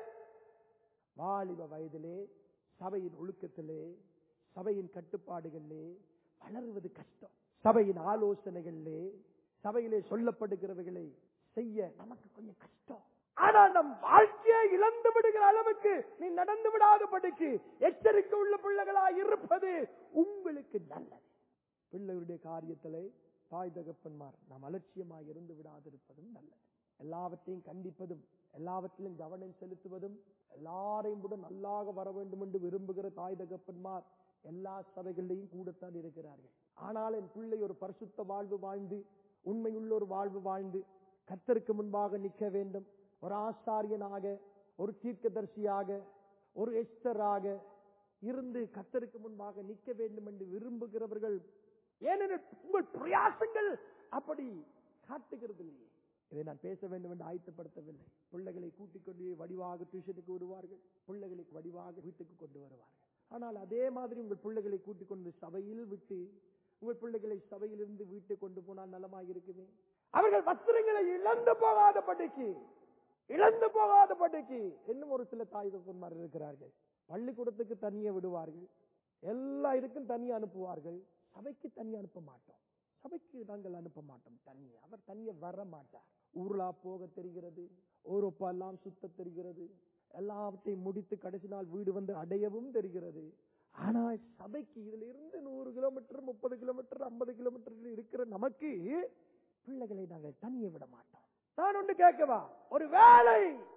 வாலிப வயதிலே சபையின் ஒழுக்கத்திலே சபையின் கட்டுப்பாடுகளிலே வளருவது கஷ்டம் சபையின் ஆலோசனைகளிலே சபையிலே சொல்லப்படுகிறவைகளை செய்ய நமக்கு கொஞ்சம் கஷ்டம் ஆனா நம் வாழ்க்கையை இழந்து விடுகிற அளவுக்கு நீ நடந்து விடாதபடிக்கு எச்சரிக்கை உள்ள பிள்ளைகளா இருப்பது உங்களுக்கு நல்லது பிள்ளைகளுடைய காரியத்திலே தாய் தகப்பன்மார் நாம் அலட்சியமாக இருந்து விடாதிருப்பதும் நல்லது எல்லாவற்றையும் கண்டிப்பதும் எல்லாவற்றிலும் கவனம் செலுத்துவதும் எல்லாரையும் கூட நல்லாக வர வேண்டும் என்று விரும்புகிற தாய் தகப்பன்மார் எல்லா சபைகளிலையும் கூடத்தான் இருக்கிறார்கள் ஆனால் என் பிள்ளை ஒரு பரிசுத்த வாழ்வு வாழ்ந்து உண்மையுள்ள ஒரு வாழ்வு வாழ்ந்து கத்தருக்கு முன்பாக நிற்க வேண்டும் ஒரு ஆசாரியனாக ஒரு தீர்க்கதரிசியாக ஒரு எஸ்தராக இருந்து கத்தருக்கு முன்பாக நிற்க வேண்டும் என்று விரும்புகிறவர்கள் ஏனெனில் உங்கள் பிரயாசங்கள் அப்படி காட்டுகிறது இல்லையே இதை நான் பேச வேண்டும் என்று ஆயத்தப்படுத்தவில்லை பிள்ளைகளை கூட்டிக் கொண்டு வடிவாக டியூஷனுக்கு விடுவார்கள் பிள்ளைகளை வடிவாக வீட்டுக்கு கொண்டு வருவார்கள் ஆனால் அதே மாதிரி உங்கள் பிள்ளைகளை கூட்டிக் கொண்டு சபையில் விட்டு உங்கள் பிள்ளைகளை சபையிலிருந்து வீட்டுக்கு கொண்டு போனால் நலமாக இருக்குமே அவர்கள் வஸ்திரங்களை இழந்து போகாத படிக்கு இழந்து போகாத படிக்கு இன்னும் ஒரு சில தாய் தகப்பன்மார் இருக்கிறார்கள் பள்ளிக்கூடத்துக்கு தனியே விடுவார்கள் எல்லா இதுக்கும் தனியே அனுப்புவார்கள் சபைக்கு தனியே அனுப்ப மாட்டோம் சபைக்கு நாங்கள் அனுப்ப மாட்டோம் தனியே அவர் தனியே வர மாட்டார் ஊர்லா போக தெரிகிறது ஓரோப்பா எல்லாம் சுத்த தெரிகிறது எல்லாவற்றையும் முடித்து கடைசி நாள் வீடு வந்து அடையவும் தெரிகிறது ஆனால் சபைக்கு இதுல இருந்து நூறு கிலோமீட்டர் முப்பது கிலோமீட்டர் ஐம்பது கிலோமீட்டர் இருக்கிற நமக்கு பிள்ளைகளை நாங்கள் தனியே விட மாட்டோம் நான் ஒன்று கேட்கவா ஒரு வேலை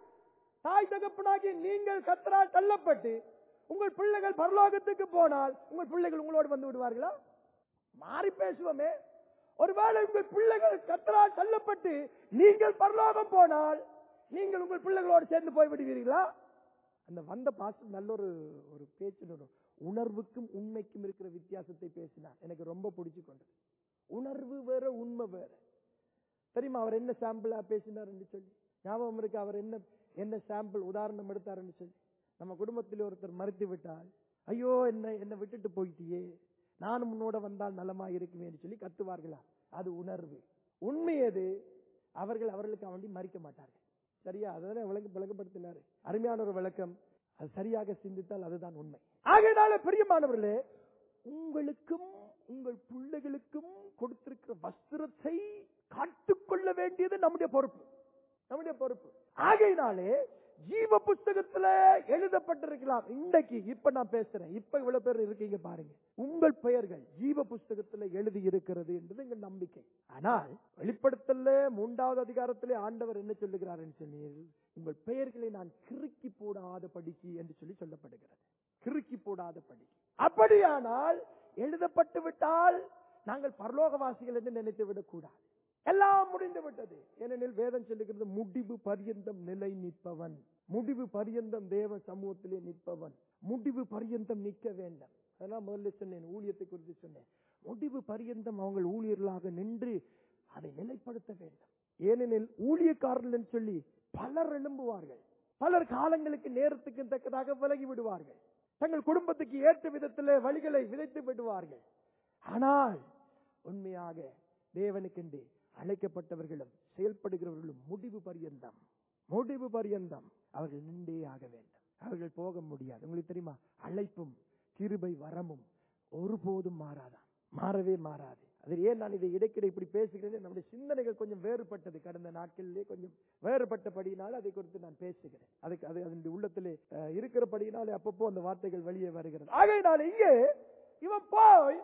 தாய் தகப்பனாகி நீங்கள் கத்தரால் தள்ளப்பட்டு உங்கள் பிள்ளைகள் பரலோகத்துக்கு போனால் உங்கள் பிள்ளைகள் உங்களோடு வந்து விடுவார்களா மாறி பேசுவோமே ஒருவேளை உங்கள் பிள்ளைகள் கத்தரால் தள்ளப்பட்டு நீங்கள் பரலோகம் போனால் நீங்கள் உங்கள் பிள்ளைகளோடு சேர்ந்து போய் விடுவீர்களா அந்த வந்த பாஸ்டர் நல்ல ஒரு ஒரு பேச்சு நடு- உணர்வுக்கும் உண்மைக்கும் இருக்கிற வித்தியாசத்தை பேசினார் எனக்கு ரொம்ப பிடிச்சு கொண்டது உணர்வு வேற உண்மை வேற தெரியுமா அவர் என்ன சாம்பிளா பேசினார்னு சொல்லி ஞாபகம் இருக்கு அவர் என்ன என்ன சாம்பிள் உதாரணம் எடுத்தாருன்னு சொல்லி நம்ம குடும்பத்தில் ஒருத்தர் மறுத்து விட்டால் ஐயோ என்ன என்ன விட்டுட்டு போயிட்டியே நானும் உன்னோட வந்தால் நலமா இருக்குமேன்னு சொல்லி கத்துவார்களா அது உணர்வு உண்மை எது அவர்கள் அவர்களுக்கு வேண்டி மறிக்க மாட்டார்கள் சரியா அதான் விளக்கு விளக்கப்படுத்தினாரு அருமையான ஒரு விளக்கம் அது சரியாக சிந்தித்தால் அதுதான் உண்மை ஆகையினால பிரியமானவர்களே உங்களுக்கும் உங்கள் பிள்ளைகளுக்கும் கொடுத்திருக்கிற வஸ்திரத்தை காத்துக்கொள்ள வேண்டியது நம்முடைய பொறுப்பு நம்முடைய பொறுப்பு ஆகையினாலே ஜீவ புஸ்தகத்துல எழுதப்பட்டிருக்கலாம் இன்றைக்கு இப்ப நான் பேசுறேன் இப்ப இவ்வளவு பேர் இருக்கீங்க பாருங்க உங்கள் பெயர்கள் ஜீவ புஸ்தகத்துல எழுதி இருக்கிறது என்பது எங்கள் நம்பிக்கை ஆனால் வெளிப்படுத்தல மூன்றாவது அதிகாரத்திலே ஆண்டவர் என்ன சொல்லுகிறார் என்று சொன்னீர் உங்கள் பெயர்களை நான் கிறுக்கி போடாத படிக்கு என்று சொல்லி சொல்லப்படுகிறது கிறுக்கி போடாத படி அப்படியானால் எழுதப்பட்டு விட்டால் நாங்கள் பரலோகவாசிகள் என்று நினைத்து விடக்கூடாது எல்லாம் முடிந்து விட்டது ஏனெனில் வேதம் சொல்லுகிறது முடிவு பரியந்தம் நிலை நிற்பவன் முடிவு பரியந்தம் தேவ சமூகத்திலே நிற்பவன் முடிவு பரியந்தம் நிற்க வேண்டாம் அதெல்லாம் முதல்ல சொன்னேன் ஊழியத்தை குறித்து சொன்னேன் முடிவு பரியந்தம் அவங்க ஊழியர்களாக நின்று அதை நிலைப்படுத்த வேண்டும் ஏனெனில் ஊழியக்காரர்கள் என்று சொல்லி பலர் எழும்புவார்கள் பலர் காலங்களுக்கு நேரத்துக்கு தக்கதாக விலகி விடுவார்கள் தங்கள் குடும்பத்துக்கு ஏற்ற விதத்திலே வழிகளை விதைத்து விடுவார்கள் ஆனால் உண்மையாக தேவனுக்கென்று அழைக்கப்பட்டவர்களும் செயல்படுகிறவர்களும் முடிவு பரியந்தம் முடிவு பரியந்தம் அவர்கள் நின்றே ஆக வேண்டும் அவர்கள் போக முடியாது உங்களுக்கு தெரியுமா அழைப்பும் கிருபை வரமும் ஒருபோதும் மாறாதான் மாறவே மாறாது அது ஏன் நான் இதை இடைக்கிட இப்படி பேசுகிறேன் நம்முடைய சிந்தனைகள் கொஞ்சம் வேறுபட்டது கடந்த நாட்களிலே கொஞ்சம் வேறுபட்டபடியினால் அதை குறித்து நான் பேசுகிறேன் அதுக்கு அது அதனுடைய உள்ளத்திலே அஹ், இருக்கிறபடியினாலே அப்பப்போ அந்த வார்த்தைகள் வெளியே வருகிறது ஆகையினால இங்கே இவன் போய்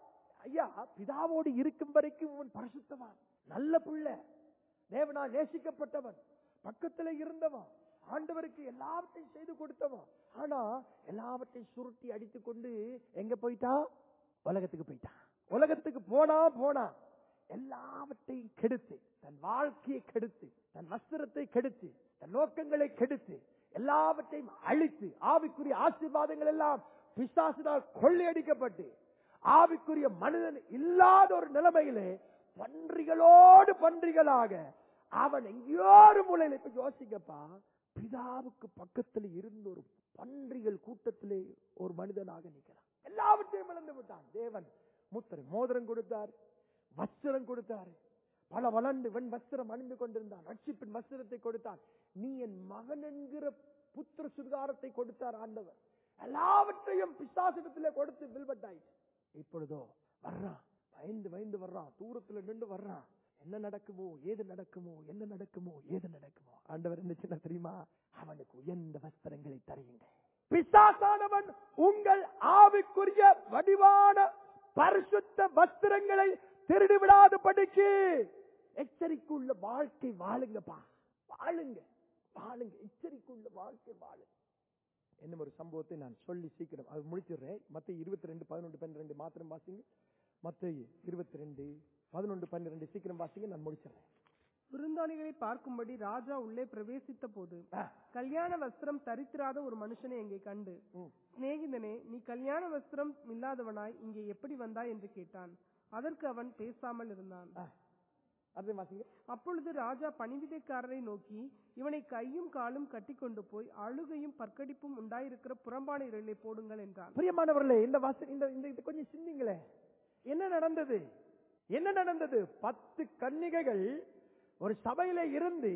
ஐயா பிதாவோடு இருக்கும் வரைக்கும் இவன் பரிசுத்தவான் நல்ல பிள்ளை தேவனால் நேசிக்கப்பட்டவன் பக்கத்துல இருந்தவன் ஆண்டவருக்கு எல்லாவற்றையும் செய்து கொடுத்தவன் ஆனா எல்லாவற்றையும் சுருட்டி அடித்துக் கொண்டு எங்க போயிட்டான் உலகத்துக்கு போயிட்டான் உலகத்துக்கு போனா போனா எல்லாவற்றையும் கெடுத்து தன் வாழ்க்கையை கெடுத்து தன் வஸ்திரத்தை கெடுத்து தன் நோக்கங்களை கெடுத்து எல்லாவற்றையும் அழித்து ஆவிக்குரிய ஆசீர்வாதங்கள் எல்லாம் பிசாசினால் கொள்ளையடிக்கப்பட்டு ஆவிக்குரிய மனிதன் இல்லாத ஒரு நிலைமையிலே பன்றிகளோடு பன்றிகளாக அவன் எங்கேயோ ஒரு மூலையில இப்ப யோசிக்கப்பா பிதாவுக்கு பக்கத்தில் இருந்த ஒரு பன்றிகள் கூட்டத்திலே ஒரு மனிதனாக நிற்கிறான் எல்லாவற்றையும் இழந்து விட்டான் தேவன் முத்திரை மோதிரம் கொடுத்தார் வஸ்திரம் கொடுத்தார் பல வளர்ந்து வெண் வஸ்திரம் அணிந்து கொண்டிருந்தான் ரட்சிப்பின் வஸ்திரத்தை கொடுத்தான் நீ என் மகன் என்கிற புத்திர சுகாரத்தை கொடுத்தார் ஆண்டவர் எல்லாவற்றையும் பிசாசிடத்திலே கொடுத்து வில்பட்டாயிற்று இப்பொழுதோ வர்றான் பயந்து பயந்து வர்றான் தூரத்துல நின்று வர்றான் என்ன நடக்குமோ ஏது நடக்குமோ என்ன நடக்குமோ ஏது நடக்குமோ ஆண்டவர் என்ன சொன்ன தெரியுமா அவனுக்கு உயர்ந்த வஸ்திரங்களை தருயுங்க பிசாசானவன் உங்கள் ஆவிக்குரிய வடிவான பரிசுத்த வஸ்திரங்களை திருடி விடாத படிக்கு எச்சரிக்கையுள்ள வாழ்க்கை வாழுங்கப்பா வாழுங்க வாழுங்க எச்சரிக்கையுள்ள வாழ்க்கை வாழுங்க என்னும் ஒரு சம்பவத்தை நான் சொல்லி சீக்கிரம் அது முடிச்சிடுறேன் மத்த இருபத்தி ரெண்டு பதினொன்று பன்னிரெண்டு மாத்திரம் வாசிங்க மத்த இருபத்தி ரெண்டு பதினொன்று பன்னிரெண்டு சீக்கிரம் வாசிங்க நான் முடிச்சிடுறேன் விருந்தாளிகளை பார்க்கும்படி ராஜா உள்ளே பிரவேசித்த போது ஆ, கல்யாண வஸ்திரம் தரித்திராத ஒரு மனுஷனை அங்கே கண்டு ம். சிநேகிதனே நீ கல்யாண வஸ்திரம் இல்லாதவனாய் இங்கே எப்படி வந்தாய் என்று கேட்டான் அதற்கு அவன் பேசாமல் இருந்தான் ஆ. அடுத்து வாசிங்க அப்பொழுது ராஜா பணிவிடைக்காரரை நோக்கி இவனை கையும் காலும் கட்டிக்கொண்டு போய் அழுகையும் பற்கடிப்பும் உண்டாயிருக்கிற புறம்பான இருளை போடுங்கள் என்றான் பிரியமானவர்களே இந்த வாச இந்த இந்த இது கொஞ்சம் சிந்திங்களே என்ன நடந்தது என்ன நடந்தது பத்து கன்னிகைகள் ஒரு சபையில இருந்து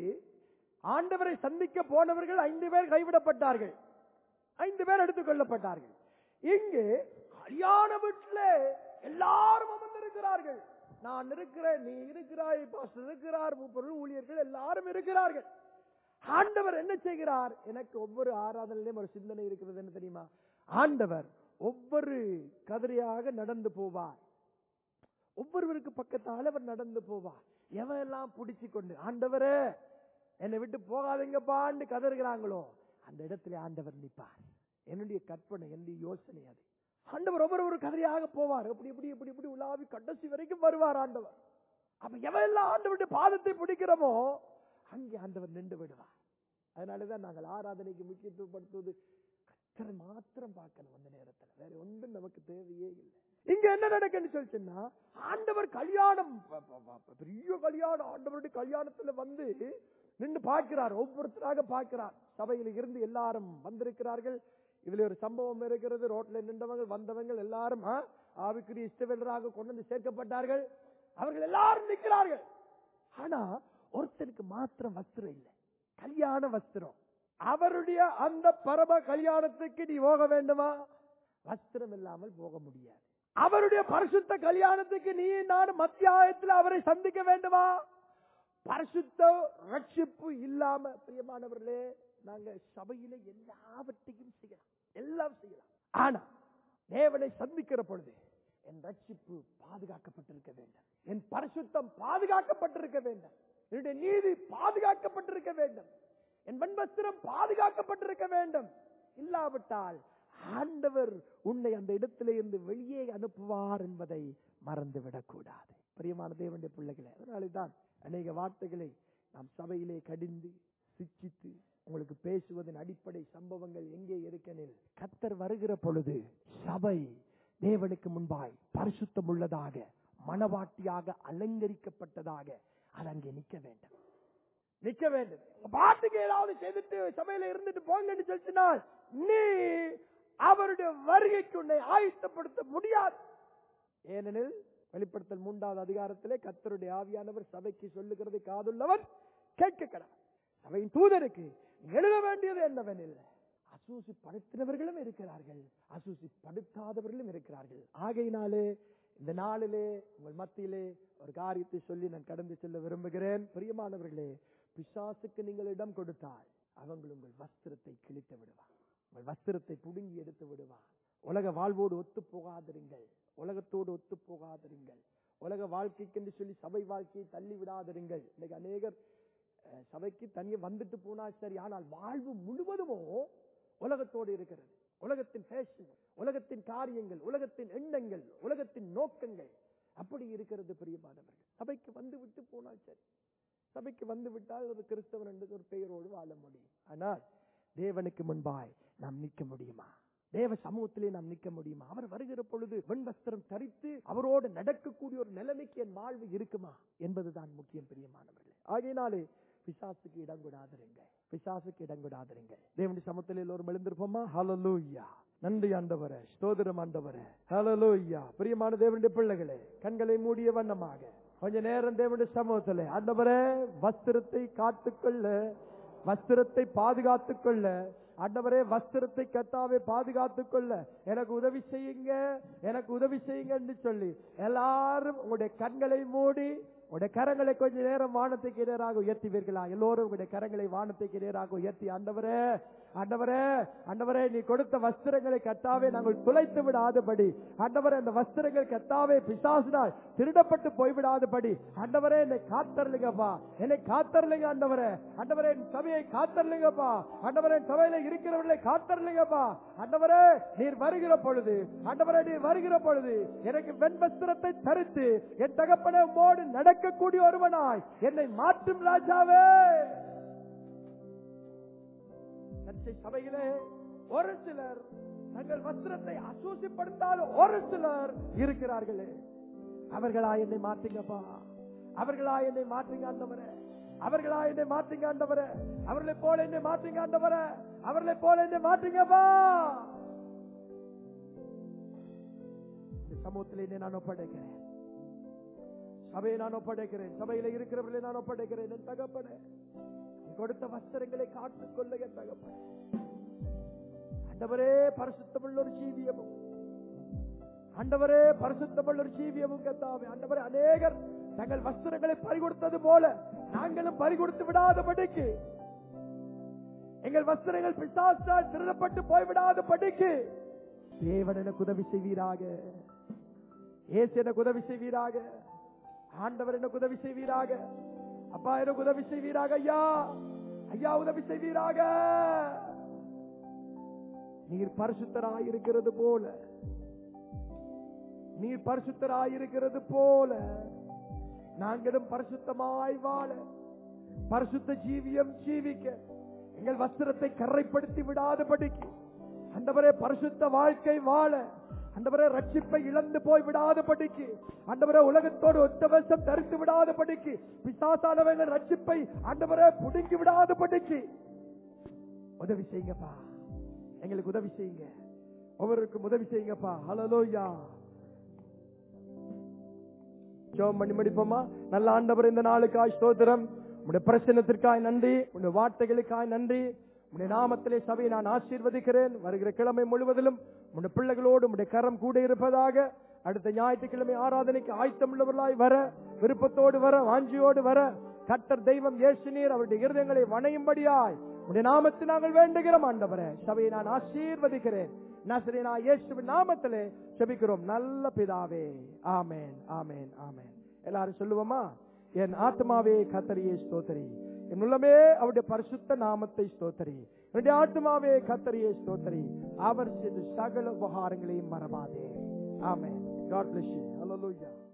ஆண்டவரை சந்திக்க போனவர்கள் ஐந்து பேர் கைவிடப்பட்டார்கள் ஐந்து பேர் எடுத்துக் கொள்ளப்பட்டார்கள் இங்கு கல்யாண வீட்டுல எல்லாரும் அமர்ந்திருக்கிறார்கள் நான் இருக்கிறேன் நீ இருக்கிறாய் பாஸ்டர் இருக்கிறார் மூப்பொருள் ஊழியர்கள் எல்லாரும் இருக்கிறார்கள் ஆண்டவர் என்ன செய்கிறார் எனக்கு ஒவ்வொரு ஆராதனையிலும் ஒரு சிந்தனை இருக்கிறது என்ன தெரியுமா ஆண்டவர் ஒவ்வொரு கதிரையாக நடந்து போவார் ஒவ்வொருவருக்கு பக்கத்தால் அவர் நடந்து போவார் எவன் எல்லாம் பிடிச்சு கொண்டு ஆண்டவரே என்னை விட்டு போகாதீங்கப்பான்னு கதறுகிறாங்களோ அந்த இடத்துல ஆண்டவர் நிற்பார் என்னுடைய கற்பனை என்னுடைய யோசனை அது ஆண்டவர் ஒவ்வொரு ஒரு கதையாக போவார் அப்படி இப்படி இப்படி இப்படி உலாவி கடைசி வரைக்கும் வருவார் ஆண்டவர் அப்ப எவன் எல்லாம் ஆண்டவருடைய பாதத்தை பிடிக்கிறோமோ அங்கே ஆண்டவர் நின்று விடுவார் அதனாலதான் நாங்கள் ஆராதனைக்கு முக்கியத்துவப்படுத்துவது கத்தரை மாத்திரம் பார்க்கணும் அந்த நேரத்துல வேற ஒன்றும் நமக்கு தேவையே இல்லை இங்க என்ன நடக்குன்னு சொல்லிச்சுன்னா ஆண்டவர் கல்யாணம் ப- ப- ப- பெரிய கல்யாணம் ஆண்டவருடைய கல்யாணத்துல வந்து நின்று பார்க்கிறார் ஒவ்வொருத்தராக பார்க்கிறார் சபையில இருந்து எல்லாரும் வந்திருக்கிறார்கள் இதுல ஒரு சம்பவம் இருக்கிறது ரோட்ல நின்றவங்க வந்தவங்க எல்லாரும் ஆ, ஆவிக்குரிய இஷ்டவேலராக கொண்டு வந்து சேர்க்கப்பட்டார்கள் அவர்கள் எல்லாரும் நிற்கிறார்கள் ஆனா ஒருத்தனுக்கு மாத்திரம் வஸ்திரம் இல்லை கல்யாண வஸ்திரம் அவருடைய அந்த பரம கல்யாணத்துக்கு நீ போக வேண்டுமா வஸ்திரம் இல்லாமல் போக முடியாது அவருடைய பரிசுத்த கல்யாணத்துக்கு நீ நான் மத்தியாயத்தில் அவரை சந்திக்க வேண்டுமா பரிசுத்த ரட்சிப்பு இல்லாம பிரியமானவர்களே நாங்க சபையில எல்லாவற்றையும் செய்யலாம் எல்லாம் செய்யலாம் ஆனா தேவனை சந்திக்கிற பொழுது என் ரட்சிப்பு பாதுகாக்கப்பட்டிருக்க வேண்டும் என் பரிசுத்தம் பாதுகாக்கப்பட்டிருக்க வேண்டும் என்னுடைய நீதி பாதுகாக்கப்பட்டிருக்க வேண்டும் என் வன்வஸ்திரம் பாதுகாக்கப்பட்டிருக்க வேண்டும் இல்லாவிட்டால் ஆண்டவர் உன்னை அந்த இடத்திலே இருந்து வெளியே அனுப்புவார் என்பதை மறந்துவிடக் கூடாது பிரியமான தேவனுடைய பிள்ளைகளே அதனாலே தான் அநேக வார்த்தைகளை நாம் சபையிலே கடிந்து சிச்சித்து உங்களுக்கு பேசுவதன் அடிப்படை சம்பவங்கள் எங்கே இருக்கெனில் கத்தர் வருகிற பொழுது சபை தேவனுக்கு முன்பாய் பரிசுத்தம் உள்ளதாக மனவாட்டியாக அலங்கரிக்கப்பட்டதாக அது அங்கே நிற்க வேண்டும் நிக்க வேண்டும் உங்க பாட்டுக்கு ஏதாவது செய்துட்டு சபையில இருந்துட்டு போங்கன்னு சொல்லினால் நீ அவருடைய வருகைக்கு உன்னை ஆயத்தப்படுத்த முடியாது ஏனெனில் வெளிப்படுத்தல் மூன்றாவது அதிகாரத்திலே கத்தருடைய ஆவியானவர் சபைக்கு சொல்லுகிறது காதுள்ளவன் கேட்க கடா சபையின் தூதருக்கு எழுத வேண்டியது என்னவெனில் அசூசி படுத்தினவர்களும் இருக்கிறார்கள் அசூசி படுத்தாதவர்களும் இருக்கிறார்கள் ஆகையினாலே இந்த நாளிலே உங்கள் மத்தியிலே ஒரு காரியத்தை சொல்லி நான் கடந்து செல்ல விரும்புகிறேன் பிரியமானவர்களே பிசாசுக்கு நீங்கள் இடம் கொடுத்தால் அவங்க உங்கள் வஸ்திரத்தை கிழித்து விடுவான் உங்கள் வஸ்திரத்தை புடுங்கி எடுத்து விடுவான் உலக வாழ்வோடு ஒத்து போகாதிருங்கள் உலகத்தோடு ஒத்து போகாதிருங்கள் உலக வாழ்க்கைக்கு சொல்லி சபை வாழ்க்கையை தள்ளி விடாதிருங்கள் இன்னைக்கு அநேகர் அஹ், சபைக்கு தனியே வந்துட்டு போனா சரி ஆனால் வாழ்வு முழுவதுமோ உலகத்தோடு இருக்கிறது உலகத்தின் ஃபேஷன் உலகத்தின் காரியங்கள் உலகத்தின் எண்ணங்கள் உலகத்தின் நோக்கங்கள் அப்படி இருக்கிறது பிரியமானவர்கள் சபைக்கு வந்து விட்டு போனால் சரி சபைக்கு வந்து விட்டால் ஒரு கிறிஸ்தவன் என்று ஒரு பெயரோடு வாழ முடியும் ஆனால் தேவனுக்கு முன்பாய் நாம் நிற்க முடியுமா தேவ சமூகத்திலே நாம் நிற்க முடியுமா அவர் வருகிற பொழுது வெண்வஸ்திரம் தரித்து அவரோடு நடக்கக்கூடிய ஒரு நிலைமைக்கு என் வாழ்வு இருக்குமா என்பதுதான் முக்கியம் பிரியமானவர்களே ஆகையினாலே பிசாசுக்கு இடம் கொடாதிருங்க பிசாசுக்கு இடம் கொடாதிருங்க தேவனுடைய சமத்தில் எல்லோரும் எழுந்திருப்போமா ஹalleluya நன்றி ஆண்டவரே ஸ்தோத்திரம் ஆண்டவரே ஹalleluya பிரியமான தேவனுடைய பிள்ளைகளே கண்களை மூடிய வண்ணமாக கொஞ்ச நேரம் தேவனுடைய சமூகத்திலே ஆண்டவரே வஸ்திரத்தை காத்துக்கொள்ள வஸ்திரத்தை பாதுகாத்துக் கொள்ள ஆண்டவரே வஸ்திரத்தை கத்தாவே பாதுகாத்துக் கொள்ள எனக்கு உதவி செய்யுங்க எனக்கு உதவி செய்யுங்கன்னு சொல்லி எல்லாரும் உங்களுடைய கண்களை மூடி உங்களுடைய கரங்களை கொஞ்ச நேரம் வானத்துக்கு நேராக உயர்த்துவீர்களா எல்லோரும் உங்களுடைய கரங்களை வானத்துக்கு நேராக உயர்த்தி ஆண்டவரே ஆண்டவரே ஆண்டவரே நீ கொடுத்த வஸ்திரங்களை கத்தாவே நாங்கள் துளைத்து விடாதபடி ஆண்டவரே அந்த வஸ்திரங்கள் கத்தாவே பிசாசினால் திருடப்பட்டு போய்விடாதபடி ஆண்டவரே என்னை காத்தரலுங்கப்பா என்னை காத்தரலுங்க ஆண்டவரே ஆண்டவரே என் சபையை காத்தரலுங்கப்பா ஆண்டவரே என் சபையில இருக்கிறவர்களை காத்தரலுங்கப்பா ஆண்டவரே நீர் வருகிற பொழுது ஆண்டவரே நீர் வருகிற பொழுது எனக்கு வெண் வஸ்திரத்தை தரித்து என் தகப்பன மோடு நடக்கக்கூடிய ஒருவனாய் என்னை மாற்றும் ராஜாவே சர்ச்சை சபையிலே ஒரு சிலர் தங்கள் வஸ்திரத்தை அசூசிப்படுத்தாலும் ஒரு சிலர் இருக்கிறார்களே அவர்களா என்னை மாற்றுங்கப்பா அவர்களா என்னை மாற்றுங்க ஆண்டவரே அவர்களா என்னை மாற்றுங்க ஆண்டவரே அவர்களை போல என்னை மாற்றுங்க ஆண்டவரே அவர்களை போல என்னை மாற்றுங்கப்பா இந்த சமூகத்தில் என்னை நான் ஒப்படைக்கிறேன் சபையை நான் ஒப்படைக்கிறேன் சபையில இருக்கிறவர்களை நான் ஒப்படைக்கிறேன் என் தகப்பனே நீ கொடுத்த வஸ்திரங்களை காத்துக் கொள்ள என் தகப்பனே ஆண்டவரே பரிசுத்தமுள்ள ஒரு ஜீவியமும் ஆண்டவரே பரிசுத்தமுள்ள ஒரு ஜீவியமும் கத்தாவே ஆண்டவரே அநேகர் தங்கள் வஸ்திரங்களை பறிகொடுத்தது போல நாங்களும் பறிகொடுத்து விடாதபடிக்கு எங்கள் வஸ்திரங்கள் பிசாசால் திருடப்பட்டு போய்விடாதபடிக்கு தேவன் எனக்கு உதவி செய்வீராக ஏசு எனக்கு உதவி செய்வீராக ஆண்டவர் எனக்கு உதவி செய்வீராக அப்பா எனக்கு உதவி செய்வீராக ஐயா ஐயா உதவி செய்வீராக நீர் பரிசுத்தராயிருக்கிறது போல நீர் பரிசுத்தராயிருக்கிறது போல நாங்களும் பரிசுத்தமாய் வாழ பரிசுத்த ஜீவியம் ஜீவிக்க எங்கள் வஸ்திரத்தை கரைப்படுத்தி விடாதபடிக்கு அண்டவரே பரிசுத்த வாழ்க்கை வாழ அண்டவரே ரட்சிப்பை இழந்து போய் விடாதபடிக்கு அண்டவரே உலகத்தோடு ஒத்தவசம் தரித்து விடாதபடிக்கு பிசாசானவர்கள் ரட்சிப்பை அண்டவரே புடுங்கி விடாதபடிக்கு உதவி செய்யுங்கப்பா எங்களுக்கு உதவி செய்யுங்க ஒவ்வொருக்கும் உதவி செய்யுங்கப்பா ஹலலோயா ஜோம் பண்ணி முடிப்போமா நல்ல ஆண்டவர் இந்த நாளுக்காய் ஸ்தோத்திரம் உடைய பிரசனத்திற்காய் நன்றி உடைய வார்த்தைகளுக்காய் நன்றி உடைய நாமத்திலே சபையை நான் ஆசீர்வதிக்கிறேன் வருகிற கிழமை முழுவதிலும் உடைய பிள்ளைகளோடு உடைய கரம் கூட இருப்பதாக அடுத்த ஞாயிற்றுக்கிழமை ஆராதனைக்கு ஆயத்தமுள்ளவர்களாய் வர விருப்பத்தோடு வர வாஞ்சியோடு வர கர்த்தர் தெய்வம் இயேசு நீர் அவருடைய இருதயங்களை வணையும்படியாய் உடைய நாமத்தை நாங்கள் வேண்டுகிறோம் ஆண்டவரே சபையை நான் ஆசீர்வதிக்கிறேன் நசரேனா இயேசுவின் நாமத்திலே செபிக்கிறோம் நல்ல பிதாவே ஆமென் ஆமென் ஆமென் எல்லாரும் சொல்லுவோமா என் ஆத்மாவே கத்தரியே ஸ்தோத்தரி என் உள்ளமே அவருடைய பரிசுத்த நாமத்தை ஸ்தோத்தரி என்னுடைய ஆத்மாவே கத்தரியே ஸ்தோத்தரி அவர் செய்த சகல உபகாரங்களையும் மறவாதே ஆமென் God bless you. Hallelujah.